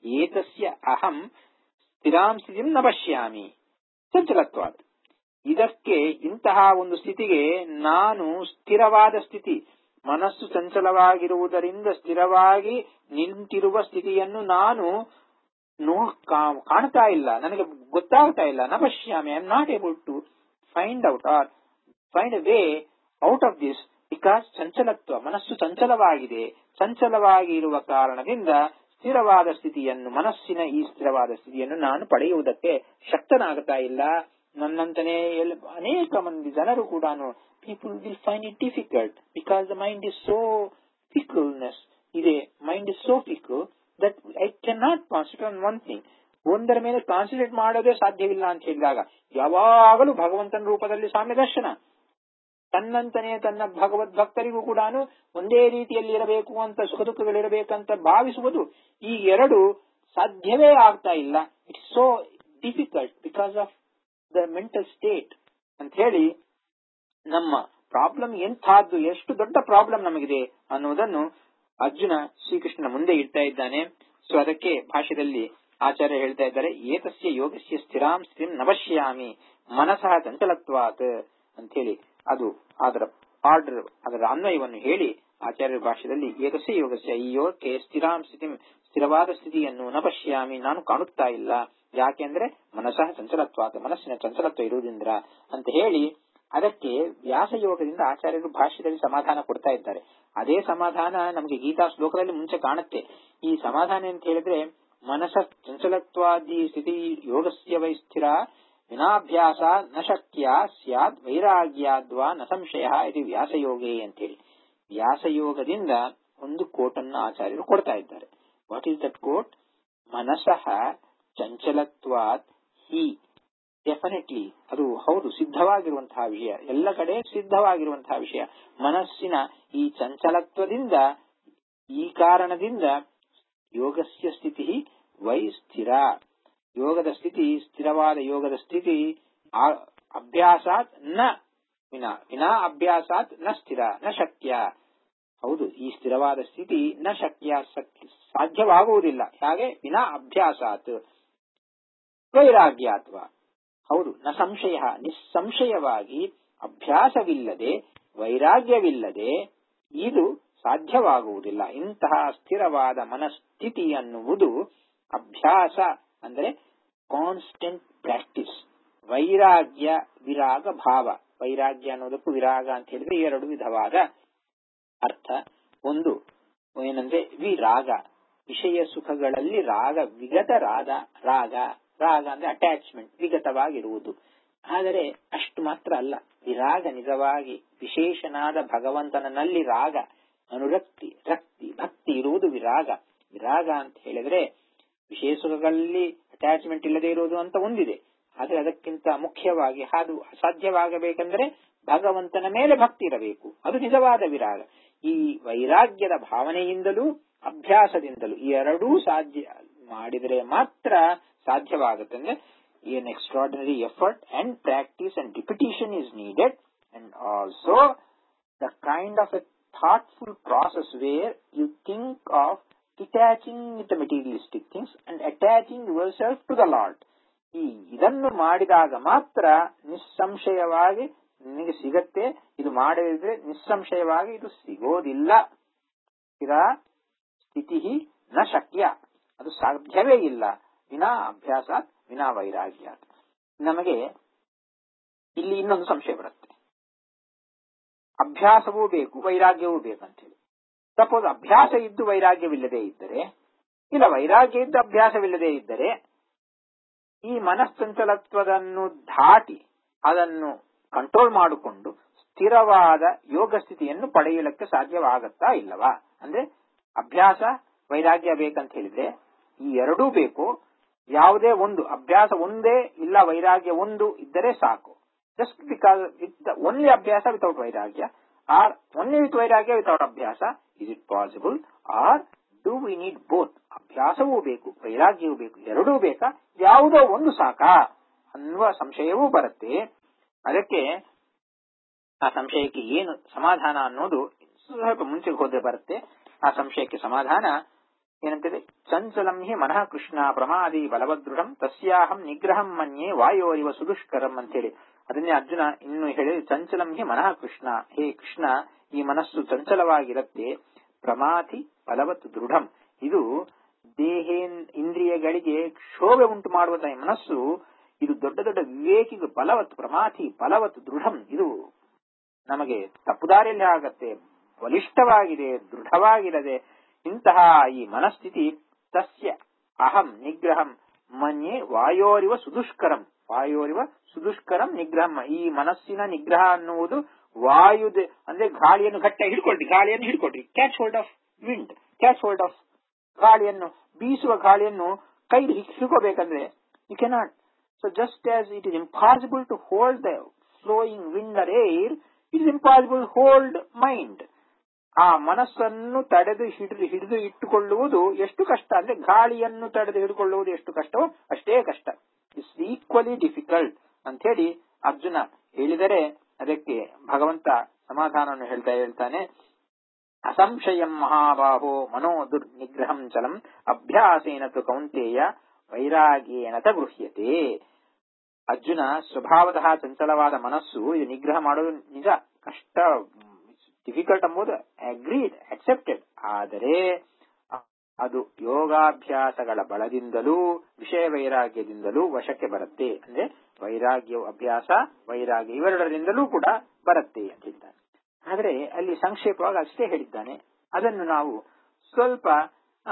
ಏತಸ್ಯ ಅಹಂ ಸ್ಥಿರಾಂ ಸ್ಥಿತಿಂ ನ ಪಶ್ಯಾಮಿ ಚಂಚಲತ್ವಾದ್ ಇದಕ್ಕೆ ಇಂತಹ ಒಂದು ಸ್ಥಿತಿಗೆ ನಾನು ಸ್ಥಿರವಾದ ಸ್ಥಿತಿ ಮನಸ್ಸು ಚಂಚಲವಾಗಿರುವುದರಿಂದ ಸ್ಥಿರವಾಗಿ ನಿಂತಿರುವ ಸ್ಥಿತಿಯನ್ನು ನಾನು ನೋ ಕಾಣ್ತಾ ಇಲ್ಲ ನನಗೆ ಗೊತ್ತಾಗ್ತಾ ಇಲ್ಲ ನ ಪಶ್ಯಾಮಿ I am not able to find out or find a way out of this because ಚಂಚಲತ್ವ ಮನಸ್ಸು ಚಂಚಲವಾಗಿದೆ ಚಂಚಲವಾಗಿ ಇರುವ ಕಾರಣದಿಂದ ಸ್ಥಿರವಾದ ಸ್ಥಿತಿಯನ್ನು ಮನಸ್ಸಿನ ಈ ಸ್ಥಿರವಾದ ಸ್ಥಿತಿಯನ್ನು ನಾನು ಪಡೆಯುವುದಕ್ಕೆ ಶಕ್ತನಾಗ್ತಾ ಇಲ್ಲ ನನ್ನಂತನೇ ಅನೇಕ ಮಂದಿ ಜನರು ಕೂಡ people will find it difficult because the mind is so fickleness ಇದೆ mind is so fickle that I can not concentrate on one thing ಒಂದರ ಮೇಲೆ ಕಾನ್ಸಂಟ್ರೇಟ್ ಮಾಡೋದೇ ಸಾಧ್ಯವಿಲ್ಲ ಅಂತ ಹೇಳಿದಾಗ ಯಾವಾಗಲೂ ಭಗವಂತನ ರೂಪದಲ್ಲಿ ಸಾಮ್ಯ ದರ್ಶನ ತನ್ನಂತನೇ ತನ್ನ ಭಗವದ್ ಭಕ್ತರಿಗೂ ಕೂಡ ಒಂದೇ ರೀತಿಯಲ್ಲಿ ಇರಬೇಕು ಅಂತ ಸುಖ ದುಃಖಗಳಿರಬೇಕಂತ ಭಾವಿಸುವುದು ಈ ಎರಡು ಸಾಧ್ಯವೇ ಆಗ್ತಾ ಇಲ್ಲ it's so difficult because of the mental state ಅಂತ ಹೇಳಿ ನಮ್ಮ ಪ್ರಾಬ್ಲಮ್ ಎಂಥದ್ದು ಎಷ್ಟು ದೊಡ್ಡ ಪ್ರಾಬ್ಲಮ್ ನಮಗಿದೆ ಅನ್ನುವುದನ್ನು ಅರ್ಜುನ ಶ್ರೀಕೃಷ್ಣನ ಮುಂದೆ ಇಡ್ತಾ ಇದ್ದಾನೆ ಸೊ ಅದಕ್ಕೆ ಭಾಷೆಯಲ್ಲಿ ಆಚಾರ್ಯ ಹೇಳ್ತಾ ಇದ್ದಾರೆ ಏತಸ್ಯ ಯೋಗಸ್ಯ ಸ್ಥಿರಾಂ ಸ್ಥಿತಿಂ ನವಶ್ಯಾಮಿ ಮನಸಃ ಚಂಚಲತ್ವಾತ್ ಅಂತ ಹೇಳಿ ಅದು ಅದರ ಆರ್ಡರ್ ಅದರ ಅನ್ವಯವನ್ನು ಹೇಳಿ ಆಚಾರ್ಯ ಭಾಷೆಯಲ್ಲಿ ಏತಸ್ಯ ಯೋಗಸ್ಯ ಈ ಯೋಗಕ್ಕೆ ಸ್ಥಿರಾಂ ಸ್ಥಿತಿಂ ಸ್ಥಿರವಾದ ಸ್ಥಿತಿಯನ್ನು ನ ಪಶ್ಯಾಮಿ ನಾನು ಕಾಣುತ್ತಾ ಇಲ್ಲ ಯಾಕೆಂದ್ರೆ ಮನಸಃ ಚಂಚಲತ್ವಾತ್ ಮನಸ್ಸಿನ ಚಂಚಲತ್ವ ಇರುವುದರಿಂದ ಅಂತ ಹೇಳಿ ಅದಕ್ಕೆ ವ್ಯಾಸಯೋಗದಿಂದ ಆಚಾರ್ಯರು ಭಾಷ್ಯದಲ್ಲಿ ಸಮಾಧಾನ ಕೊಡ್ತಾ ಇದ್ದಾರೆ ಅದೇ ಸಮಾಧಾನ ನಮಗೆ ಗೀತಾ ಶ್ಲೋಕದಲ್ಲಿ ಮುಂಚೆ ಕಾಣುತ್ತೆ ಈ ಸಮಾಧಾನ ಅಂತ ಹೇಳಿದ್ರೆ ಮನಸ ಚಂಚಲತ್ವಾದಿ ಸ್ಥಿತಿ ಯೋಗಸ್ಯ ವೈ ಸ್ಥಿರ ವಿನಾಭ್ಯಾಸ ನ ಶಕ್ಯ ಸ್ಯಾದ್ ವೈರಾಗ್ಯಾದ್ವಾ ನ ಸಂಶಯ ಇದು ವ್ಯಾಸಯೋಗೇ ಅಂತೇಳಿ ವ್ಯಾಸಯೋಗದಿಂದ ಒಂದು ಕೋಟನ್ನು ಆಚಾರ್ಯರು ಕೊಡ್ತಾ ಇದ್ದಾರೆ ವಾಟ್ ಈಸ್ ದಟ್ ಕೋಟ್ ಮನಸಃ ಚಂಚಲತ್ವಾತ್ ಹಿ ಡೆಫಿನೆಟ್ಲಿ ಅದು ಹೌದು ಸಿದ್ಧವಾಗಿರುವಂತಹ ವಿಷಯ ಎಲ್ಲ ಕಡೆ ಸಿದ್ಧವಾಗಿರುವಂತಹ ವಿಷಯ ಮನಸ್ಸಿನ ಈ ಚಂಚಲತ್ವದಿಂದ ಈ ಕಾರಣದಿಂದ ಯೋಗಸ್ಯ ಸ್ಥಿತಿ ವೈ ಸ್ಥಿರ ಯೋಗದ ಸ್ಥಿತಿ ಸ್ಥಿರವಾದ ಯೋಗದ ಸ್ಥಿತಿ ಅಭ್ಯಾಸಾತ್ ನ ವಿನಾ ವಿನಾ ಅಭ್ಯಾಸಾತ್ ನ ಸ್ಥಿರ ನ ಶಕ್ಯ ಹೌದು ಈ ಸ್ಥಿರವಾದ ಸ್ಥಿತಿ ನ ಶಕ್ಯ ಸಾಧ್ಯವಾಗುವುದಿಲ್ಲ ಹಾಗೆ ವಿನಾ ಅಭ್ಯಾಸಾತ್ ವೈರಾಗ್ಯಾತ್ವ ಹೌದು ನ ಸಂಶಯ ನಿಸ್ಸಂಶಯವಾಗಿ ಅಭ್ಯಾಸವಿಲ್ಲದೆ ವೈರಾಗ್ಯವಿಲ್ಲದೆ ಇದು ಸಾಧ್ಯವಾಗುವುದಿಲ್ಲ ಇಂತಹ ಸ್ಥಿರವಾದ ಮನಸ್ಥಿತಿ ಅನ್ನುವುದು ಅಭ್ಯಾಸ ಅಂದರೆ ಕಾನ್ಸ್ಟೆಂಟ್ ಪ್ರಾಕ್ಟೀಸ್ ವೈರಾಗ್ಯ ವಿರಾಗ ಭಾವ ವೈರಾಗ್ಯ ಅನ್ನೋದಕ್ಕೂ ವಿರಾಗ ಅಂತ ಹೇಳಿದ್ರೆ ಎರಡು ವಿಧವಾದ ಅರ್ಥ ಒಂದು ಏನಂದ್ರೆ ವಿರಾಗ ವಿಷಯ ಸುಖಗಳಲ್ಲಿ ರಾಗ ವಿಗತ ರಾಗ ರಾಗ ರಾಗ ಅಂದ್ರೆ ಅಟ್ಯಾಚ್ಮೆಂಟ್ ವಿಗತವಾಗಿರುವುದು ಆದರೆ ಅಷ್ಟು ಮಾತ್ರ ಅಲ್ಲ ವಿರಾಗ ನಿಜವಾಗಿ ವಿಶೇಷನಾದ ಭಗವಂತನಲ್ಲಿ ರಾಗ ಅನುರಕ್ತಿ ರಕ್ತಿ ಭಕ್ತಿ ಇರುವುದು ವಿರಾಗ ವಿರಾಗ ಅಂತ ಹೇಳಿದ್ರೆ ವಿಶೇಷ ಸುಖಗಳಲ್ಲಿ ಅಟ್ಯಾಚ್ಮೆಂಟ್ ಇಲ್ಲದೆ ಇರುವುದು ಅಂತ ಒಂದಿದೆ ಆದ್ರೆ ಅದಕ್ಕಿಂತ ಮುಖ್ಯವಾಗಿ ಅದು ಸಾಧ್ಯವಾಗಬೇಕೆಂದರೆ ಭಗವಂತನ ಮೇಲೆ ಭಕ್ತಿ ಇರಬೇಕು ಅದು ನಿಜವಾದ ವಿರಾಗ ಈ ವೈರಾಗ್ಯದ ಭಾವನೆಯಿಂದಲೂ ಅಭ್ಯಾಸದಿಂದಲೂ ಈ ಎರಡೂ ಸಾಧ್ಯ ಮಾಡಿದರೆ ಮಾತ್ರ ಸಾಧ್ಯವಾಗುತ್ತೆ ಅಂದ್ರೆ an extraordinary effort and practice and repetition is needed and also the kind of a thoughtful process where you think of detaching the materialistic things and attaching yourself to the Lord. ಈ ಇದನ್ನು ಮಾಡಿದಾಗ ಮಾತ್ರ ನಿಸ್ಸಂಶಯವಾಗಿ ನಿನಗೆ ಸಿಗತ್ತೆ ಇದು ಮಾಡದಿದ್ರೆ ನಿಸ್ಸಂಶಯವಾಗಿ ಇದು ಸಿಗೋದಿಲ್ಲ ಸ್ಥಿರ ಸ್ಥಿತಿ ನ ಶಕ್ಯ ಅದು ಸಾಧ್ಯವೇ ಇಲ್ಲ ವಿನಾ ಅಭ್ಯಾಸ ವಿನಾ ವೈರಾಗ್ಯ ನಮಗೆ ಇಲ್ಲಿ ಇನ್ನೊಂದು ಸಂಶಯ ಬರುತ್ತೆ ಅಭ್ಯಾಸವೂ ಬೇಕು ವೈರಾಗ್ಯವೂ ಬೇಕಂತೇಳಿ ಸಪೋಸ್ ಅಭ್ಯಾಸ ಇದ್ದು ವೈರಾಗ್ಯವಿಲ್ಲದೆ ಇದ್ದರೆ ಇಲ್ಲ ವೈರಾಗ್ಯ ಇದ್ದು ಅಭ್ಯಾಸವಿಲ್ಲದೆ ಇದ್ದರೆ ಈ ಮನಸ್ಸಂಚಲತ್ವದನ್ನು ದಾಟಿ ಅದನ್ನು ಕಂಟ್ರೋಲ್ ಮಾಡಿಕೊಂಡು ಸ್ಥಿರವಾದ ಯೋಗ ಸ್ಥಿತಿಯನ್ನು ಪಡೆಯಲಿಕ್ಕೆ ಸಾಧ್ಯವಾಗತ್ತಾ ಇಲ್ಲವಾ ಅಂದ್ರೆ ಅಭ್ಯಾಸ ವೈರಾಗ್ಯ ಬೇಕಂತ ಹೇಳಿದ್ರೆ ಈ ಎರಡೂ ಬೇಕು ಯಾವುದೇ ಒಂದು ಅಭ್ಯಾಸ ಒಂದೇ ಇಲ್ಲ ವೈರಾಗ್ಯ ಒಂದು ಇದ್ದರೆ ಸಾಕು just because with only abhyasa without vairagya or only with vairagya without abhyasa is it possible or do we need both ಅಭ್ಯಾಸವೂ ಬೇಕು ವೈರಾಗ್ಯವೂ ಬೇಕು ಎರಡೂ ಬೇಕಾ ಯಾವುದೋ ಒಂದು ಸಾಕಾ ಅನ್ನುವ ಸಂಶಯವೂ ಬರುತ್ತೆ ಅದಕ್ಕೆ ಆ ಸಂಶಯಕ್ಕೆ ಏನು ಸಮಾಧಾನ ಅನ್ನೋದು ಸ್ವಲ್ಪ ಮುಂಚೆಗೆ ಹೋದ್ರೆ ಬರುತ್ತೆ ಆ ಸಂಶಯಕ್ಕೆ ಸಮಾಧಾನ ಏನಂತಿದೆ ಚಂಚಲಂ ಹಿ ಮನಃ ಕೃಷ್ಣ ಪ್ರಮಾದಿ ಬಲವದೃಢಂ ತಸ್ಯಾಹಂ ನಿಗ್ರಹಂ ಮನ್ಯೆ ವಾಯೋರಿವ ಸುದುಷ್ಕರಂ ಅಂತೇಳಿ ಅದನ್ನೇ ಅರ್ಜುನ ಇನ್ನು ಹೇಳಿ ಚಂಚಲಂ ಹಿ ಮನಃ ಕೃಷ್ಣ ಹೇ ಕೃಷ್ಣ ಈ ಮನಸ್ಸು ಚಂಚಲವಾಗಿರುತ್ತೆ ಪ್ರಮಾತಿ ಬಲವತ್ ದೃಢಂ ಇದು ದೇಹೇನ್ ಇಂದ್ರಿಯಗಳಿಗೆ ಕ್ಷೋಭೆ ಉಂಟು ಮಾಡುವಂತಹ ಈ ಮನಸ್ಸು ಇದು ದೊಡ್ಡ ದೊಡ್ಡ ವಿವೇಕಿಗೆ ಬಲವತ್ ಪ್ರಮಾತಿ ಬಲವತ್ ದೃಢಂ ಇದು ನಮಗೆ ತಪ್ಪುದಾರಿಯಲ್ಲಿ ಆಗತ್ತೆ ಬಲಿಷ್ಠವಾಗಿದೆ ದೃಢವಾಗಿರದೆ ಇಂತಹ ಈ ಮನಸ್ಥಿತಿ ತಸ್ಯ ಅಹಂ ನಿಗ್ರಹಂ ಮನ್ಯೆ ವಾಯೋರಿವ ಸುದುಷ್ಕರಂ ವಾಯೋರಿವ ಸುದುಷ್ಕರಂ ನಿಗ್ರಹಂ ಈ ಮನಸ್ಸಿನ ನಿಗ್ರಹ ಅನ್ನುವುದು ವಾಯುದ ಅಂದ್ರೆ ಗಾಳಿಯನ್ನು ಗಟ್ಟಿಯಾಗಿ ಹಿಡ್ಕೊಳ್ರಿ ಗಾಳಿಯನ್ನು ಹಿಡ್ಕೊಳ್ರಿ catch hold of wind catch hold of ಗಾಳಿಯನ್ನು ಬೀಸುವ ಗಾಳಿಯನ್ನು ಕೈ ಹಿಡ್ಕೋಬೇಕಂದ್ರೆ you cannot so just as it is impossible to hold the flowing wind or air it is impossible hold mind ಆ ಮನಸ್ಸನ್ನು ತಡೆದು ಹಿಡಿದು ಹಿಡಿದು ಇಟ್ಟುಕೊಳ್ಳುವುದು ಎಷ್ಟು ಕಷ್ಟ ಅಂದ್ರೆ ಗಾಳಿಯನ್ನು ತಡೆದು ಹಿಡಿದುಕೊಳ್ಳುವುದು ಎಷ್ಟು ಕಷ್ಟವೋ ಅಷ್ಟೇ ಕಷ್ಟ ಇಟ್ಸ್ ಈಕ್ವಲಿ ಡಿಫಿಕಲ್ಟ್ ಅಂತ ಹೇಳಿ ಅರ್ಜುನ ಹೇಳಿದರೆ ಅದಕ್ಕೆ ಭಗವಂತ ಸಮಾಧಾನವನ್ನು ಹೇಳ್ತಾ ಹೇಳ್ತಾನೆ ಅಸಂಶಯಂ ಮಹಾಬಾಹೋ ಮನೋ ದುರ್ನಿಗ್ರಹಂ ಚಲಂ ಅಭ್ಯಾಸೇನ ತು ಕೌಂತೇಯ ವೈರಾಗ್ಯೇನ ತ ಗೃಹ್ಯತೆ ಅರ್ಜುನ ಸ್ವಭಾವತಃ ಚಂಚಲವಾದ ಮನಸ್ಸು ಇದು ನಿಗ್ರಹ ಮಾಡೋದು ನಿಜ ಕಷ್ಟ ಡಿಫಿಕಲ್ಟ್ ಎಂಬುದು ಅಗ್ರೀಡ್ ಅಕ್ಸೆಪ್ಟೆಡ್ ಆದರೆ ಅದು ಯೋಗಾಭ್ಯಾಸಗಳ ಬಲದಿಂದಲೂ ವಿಷಯ ವೈರಾಗ್ಯದಿಂದಲೂ ವಶಕ್ಕೆ ಬರುತ್ತೆ ಅಂದ್ರೆ ವೈರಾಗ್ಯ ಅಭ್ಯಾಸ ವೈರಾಗ್ಯ ಇವೆರಡರಿಂದಲೂ ಕೂಡ ಬರುತ್ತೆ ಅಂತ ಹೇಳ್ತಾನೆ ಆದರೆ ಅಲ್ಲಿ ಸಂಕ್ಷೇಪವಾಗಿ ಅಷ್ಟೇ ಹೇಳಿದ್ದಾನೆ ಅದನ್ನು ನಾವು ಸ್ವಲ್ಪ ಆ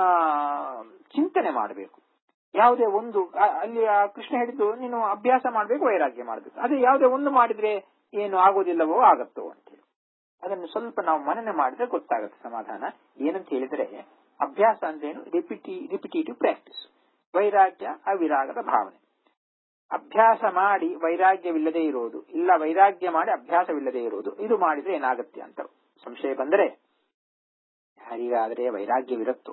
ಚಿಂತನೆ ಮಾಡಬೇಕು ಯಾವುದೇ ಒಂದು ಅಲ್ಲಿ ಆ ಕೃಷ್ಣ ಹೇಳಿದ್ದು ನೀನು ಅಭ್ಯಾಸ ಮಾಡಬೇಕು ವೈರಾಗ್ಯ ಮಾಡಬೇಕು ಅದೇ ಯಾವುದೇ ಒಂದು ಮಾಡಿದ್ರೆ ಏನು ಆಗೋದಿಲ್ಲವೋ ಆಗತ್ತೋ ಅಂತೇಳಿ ಅದನ್ನು ಸ್ವಲ್ಪ ನಾವು ಮನನೆ ಮಾಡಿದ್ರೆ ಗೊತ್ತಾಗುತ್ತೆ ಸಮಾಧಾನ ಏನಂತ ಹೇಳಿದ್ರೆ ಅಭ್ಯಾಸ ಅಂದ್ರೇನು ರಿಪಿಟಿ ರಿಪಿಟೇಟಿವ್ ಪ್ರಾಕ್ಟೀಸ್ ವೈರಾಗ್ಯ ಅವಿರಾಗದ ಭಾವನೆ ಅಭ್ಯಾಸ ಮಾಡಿ ವೈರಾಗ್ಯವಿಲ್ಲದೆ ಇರೋದು ಇಲ್ಲ ವೈರಾಗ್ಯ ಮಾಡಿ ಅಭ್ಯಾಸವಿಲ್ಲದೆ ಇರೋದು ಇದು ಮಾಡಿದ್ರೆ ಏನಾಗುತ್ತೆ ಅಂತ ಸಂಶಯ ಬಂದರೆ ಯಾರಿಗಾದ್ರೆ ವೈರಾಗ್ಯವಿರುತ್ತೋ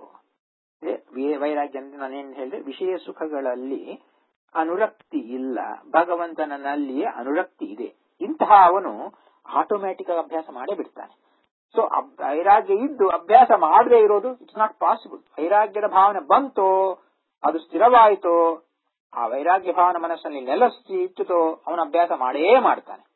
ವೈರಾಗ್ಯ ಅಂತ ನಾನೇನ್ ಹೇಳಿದ್ರೆ ವಿಷಯ ಸುಖಗಳಲ್ಲಿ ಅನುರಕ್ತಿ ಇಲ್ಲ ಭಗವಂತನಲ್ಲಿಯೇ ಅನುರಕ್ತಿ ಇದೆ ಇಂತಹ ಅವನು ಆಟೋಮ್ಯಾಟಿಕ್ ಆಗಿ ಅಭ್ಯಾಸ ಮಾಡೇ ಬಿಡ್ತಾನೆ ಸೊ ವೈರಾಗ್ಯ ಇದ್ದು ಅಭ್ಯಾಸ ಮಾಡದೇ ಇರೋದು ಇಟ್ಸ್ ನಾಟ್ ಪಾಸಿಬಲ್ ವೈರಾಗ್ಯದ ಭಾವನೆ ಬಂತೋ ಅದು ಸ್ಥಿರವಾಯಿತೋ ಆ ವೈರಾಗ್ಯ ಭಾವನೆ ಮನಸ್ಸಲ್ಲಿ ನೆಲೆಸಿ ಇಟ್ಟುತ್ತೋ ಅವನ ಅಭ್ಯಾಸ ಮಾಡೇ ಮಾಡ್ತಾನೆ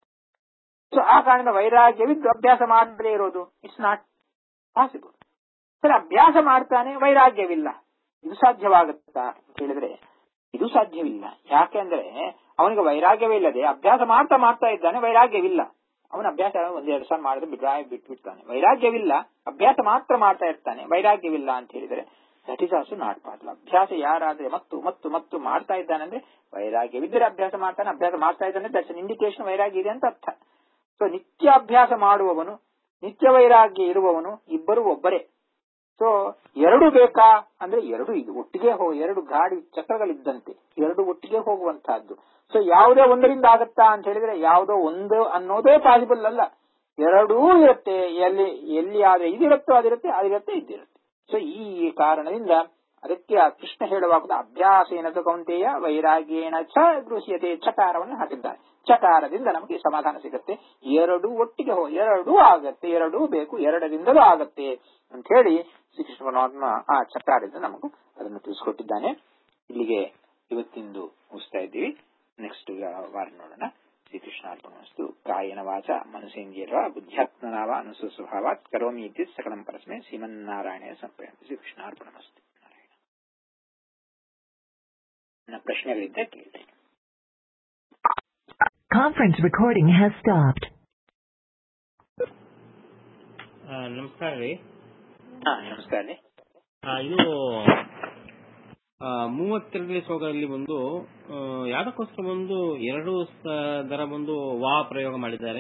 ಸೊ ಆ ಕಾರಣದಿಂದ ವೈರಾಗ್ಯವಿದ್ದು ಅಭ್ಯಾಸ ಮಾಡದೇ ಇರೋದು ಇಟ್ಸ್ ನಾಟ್ ಪಾಸಿಬಲ್ ಸರಿ ಅಭ್ಯಾಸ ಮಾಡ್ತಾನೆ ವೈರಾಗ್ಯವಿಲ್ಲ ಇದು ಸಾಧ್ಯವಾಗುತ್ತಾ ಹೇಳಿದ್ರೆ ಇದು ಸಾಧ್ಯವಿಲ್ಲ ಯಾಕೆಂದ್ರೆ ಅವನಿಗೆ ವೈರಾಗ್ಯವೇ ಇಲ್ಲದೆ ಅಭ್ಯಾಸ ಮಾಡ್ತಾ ಮಾಡ್ತಾ ಇದ್ದಾನೆ ವೈರಾಗ್ಯವಿಲ್ಲ ಅವನ ಅಭ್ಯಾಸ ಒಂದೆರಡು ಸಲ ಮಾಡಿದ್ರೆ ಬಿಡ್ರಾಯ ಬಿಟ್ಬಿಡ್ತಾನೆ ವೈರಾಗ್ಯವಿಲ್ಲ ಅಭ್ಯಾಸ ಮಾತ್ರ ಮಾಡ್ತಾ ಇರ್ತಾನೆ ವೈರಾಗ್ಯವಿಲ್ಲ ಅಂತ ಹೇಳಿದ್ರೆ that is also not possible ಅಭ್ಯಾಸ ಯಾರಾದ್ರೆ ಮತ್ತು ಮತ್ತು ಮತ್ತು ಮಾಡ್ತಾ ಇದ್ದಾನಂದ್ರೆ ವೈರಾಗ್ಯವಿದ್ದರೆ ಅಭ್ಯಾಸ ಮಾಡ್ತಾನೆ ಅಭ್ಯಾಸ ಮಾಡ್ತಾ ಇದ್ದಾನೆ ದಟ್ಸ್ ಅನ್ ಇಂಡಿಕೇಶನ್ ವೈರಾಗ್ಯ ಇದೆ ಅಂತ ಅರ್ಥ ಸೊ ನಿತ್ಯ ಅಭ್ಯಾಸ ಮಾಡುವವನು ನಿತ್ಯ ವೈರಾಗ್ಯ ಇರುವವನು ಇಬ್ಬರು ಒಬ್ಬರೇ ಸೊ ಎರಡು ಬೇಕಾ ಅಂದ್ರೆ ಎರಡು ಇದು ಒಟ್ಟಿಗೆ ಹೋ ಎರಡು ಗಾಡಿ ಚಕ್ರಗಳಿದ್ದಂತೆ ಎರಡು ಒಟ್ಟಿಗೆ ಹೋಗುವಂತಹದ್ದು ಸೊ ಯಾವುದೇ ಒಂದರಿಂದ ಆಗತ್ತಾ ಅಂತ ಹೇಳಿದ್ರೆ ಯಾವುದೋ ಒಂದು ಅನ್ನೋದೇ ಪಾಸಿಬಲ್ ಅಲ್ಲ ಎರಡೂ ಇರುತ್ತೆ ಎಲ್ಲಿ ಎಲ್ಲಿ ಆದ್ರೆ ಇದಿರುತ್ತೋ ಅದಿರುತ್ತೆ ಅದಿರುತ್ತೆ ಇದಿರುತ್ತೆ ಸೊ ಈ ಕಾರಣದಿಂದ ಅದಕ್ಕೆ ಆ ಕೃಷ್ಣ ಹೇಳುವಾಗ ಅಭ್ಯಾಸ ಏನದು ಕೌಂತೆಯ ವೈರಾಗ್ಯೇಣ ಚ ಗೃಹ್ಯತೆ ಚಕಾರವನ್ನು ಹಾಕಿದ್ದಾನೆ ಚಕಾರದಿಂದ ನಮಗೆ ಸಮಾಧಾನ ಸಿಗುತ್ತೆ ಎರಡು ಒಟ್ಟಿಗೆ ಹೋ ಎರಡೂ ಆಗತ್ತೆ ಎರಡೂ ಬೇಕು ಎರಡರಿಂದಲೂ ಆಗತ್ತೆ ಅಂತ ಹೇಳಿ ಶ್ರೀಕೃಷ್ಣ ಪರಮಾತ್ಮ ಆ ಚಕಾರದಿಂದ ನಮಗೂ ಅದನ್ನು ತಿಳಿಸ್ಕೊಟ್ಟಿದ್ದಾನೆ ಇಲ್ಲಿಗೆ ಇವತ್ತಿಂದು ಮುಗಿಸ್ತಾ ಇದ್ದೀವಿ ನೆಕ್ಸ್ಟ್ ವಾರ ನೋಡೋಣ ಶ್ರೀಕೃಷ್ಣ ಅರ್ಪಣಸ್ತು ಕಾಯನ ವಾಚ ಮನಸೇಂದ್ರಿಯರ್ವ ಬುದ್ಧ್ಯಾತ್ಮನಾವ ಅನುಸು ಸ್ವಭಾವಾತ್ ಕರೋಮಿ ಇತ್ಯ ಸಕಲಂ ಪರಸ್ಮೈ ಶ್ರೀಮನ್ನಾರಾಯಣ ಸಂಪ್ರಯಂತ ಶ್ರೀಕೃಷ್ಣ ಅರ್ಪಣಮಸ್ತು ನಾರಾಯಣ ಪ್ರಶ್ನೆಗಳಿದ್ದ ಕೇಳಿ Conference recording has stopped. ಆ, ನಮಸ್ಕಾರ ರೀ ಹಾ ನಮಸ್ಕಾರ ರೀ ಆ, ಇದು ಆ, ಮೂವತ್ತೆರಡನೇ ಶ್ಲೋಕದಲ್ಲಿ ಬಂದು ಆ, ಯಾವ್ದಕ್ಕೋಸ್ಕರ ಒಂದು ಎರಡು ಸ- ದರ ಬಂದು ವಾ ಪ್ರಯೋಗ ಮಾಡಿದ್ದಾರೆ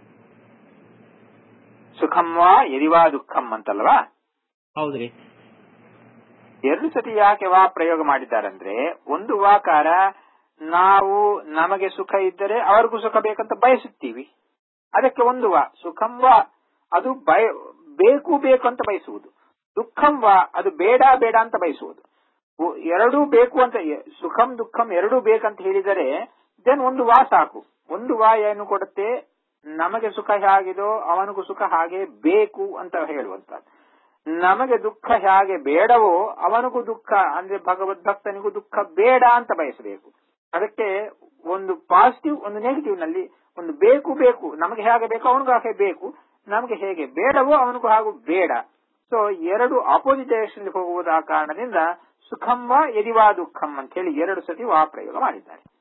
ಸುಖಂ ವಾ ಯದಿವಾ ದುಃಖಂ ಅಂತಲ್ವಾ ಹೌದ್ರಿ ಎರಡು ಸತಿ ಯಾಕೆ ವಾ ಪ್ರಯೋಗ ಮಾಡಿದ್ದಾರಂದ್ರೆ ಒಂದು ವಾಕಾರ ನಾವು ನಮಗೆ ಸುಖ ಇದ್ದರೆ ಅವರಿಗೂ ಸುಖ ಬೇಕಂತ ಬಯಸುತ್ತೀವಿ ಅದಕ್ಕೆ ಒಂದು ವಾ ಸುಖಂ ವಾ ಅದು ಬಯ ಬೇಕು ಬೇಕು ಅಂತ ಬಯಸುವುದು ದುಃಖಂ ವಾ ಅದು ಬೇಡ ಬೇಡ ಅಂತ ಬಯಸುವುದು ಉ- ಎರಡೂ ಬೇಕು ಅಂತ ಎ- ಸುಖಂ ದುಃಖಂ ಎರಡೂ ಬೇಕಂತ ಹೇಳಿದರೆ ದೆನ್ ಒಂದು ವಾ ಸಾಕು ಒಂದು ವಾ ಏನು ಕೊಡುತ್ತೆ ನಮಗೆ ಸುಖ ಹೇಗಿದೋ ಅವನಿಗೂ ಸುಖ ಹಾಗೆ ಬೇಕು ಅಂತ ಹೇಳುವಂತದ್ದು ನಮಗೆ ದುಃಖ ಹೇಗೆ ಬೇಡವೋ ಅವನಿಗೂ ದುಃಖ ಅಂದ್ರೆ ಭಗವದ್ ಭಕ್ತನಿಗೂ ದುಃಖ ಬೇಡ ಅಂತ ಬಯಸಬೇಕು ಅದಕ್ಕೆ ಒಂದು ಪಾಸಿಟಿವ್ ಒಂದು ನೆಗೆಟಿವ್ ನಲ್ಲಿ ಒಂದು ಬೇಕು ಬೇಕು ನಮಗೆ ಹೇಗೆ ಬೇಕು ಅವನಿಗೂ ಹಾಗೆ ಬೇಕು ನಮಗೆ ಹೇಗೆ ಬೇಡವೋ ಅವನಿಗೂ ಹಾಗೂ ಬೇಡ ಸೊ ಎರಡು ಆಪೋಸಿಟ್ ಡೈರೆಕ್ಷನ್ ಹೋಗುವುದ ಕಾರಣದಿಂದ ಸುಖಂ ವಾ ಯದಿವಾ ದುಃಖಂ ಅಂತ ಹೇಳಿ ಎರಡು ಸತಿ ವಾ ಪ್ರಯೋಗ ಮಾಡಿದ್ದಾರೆ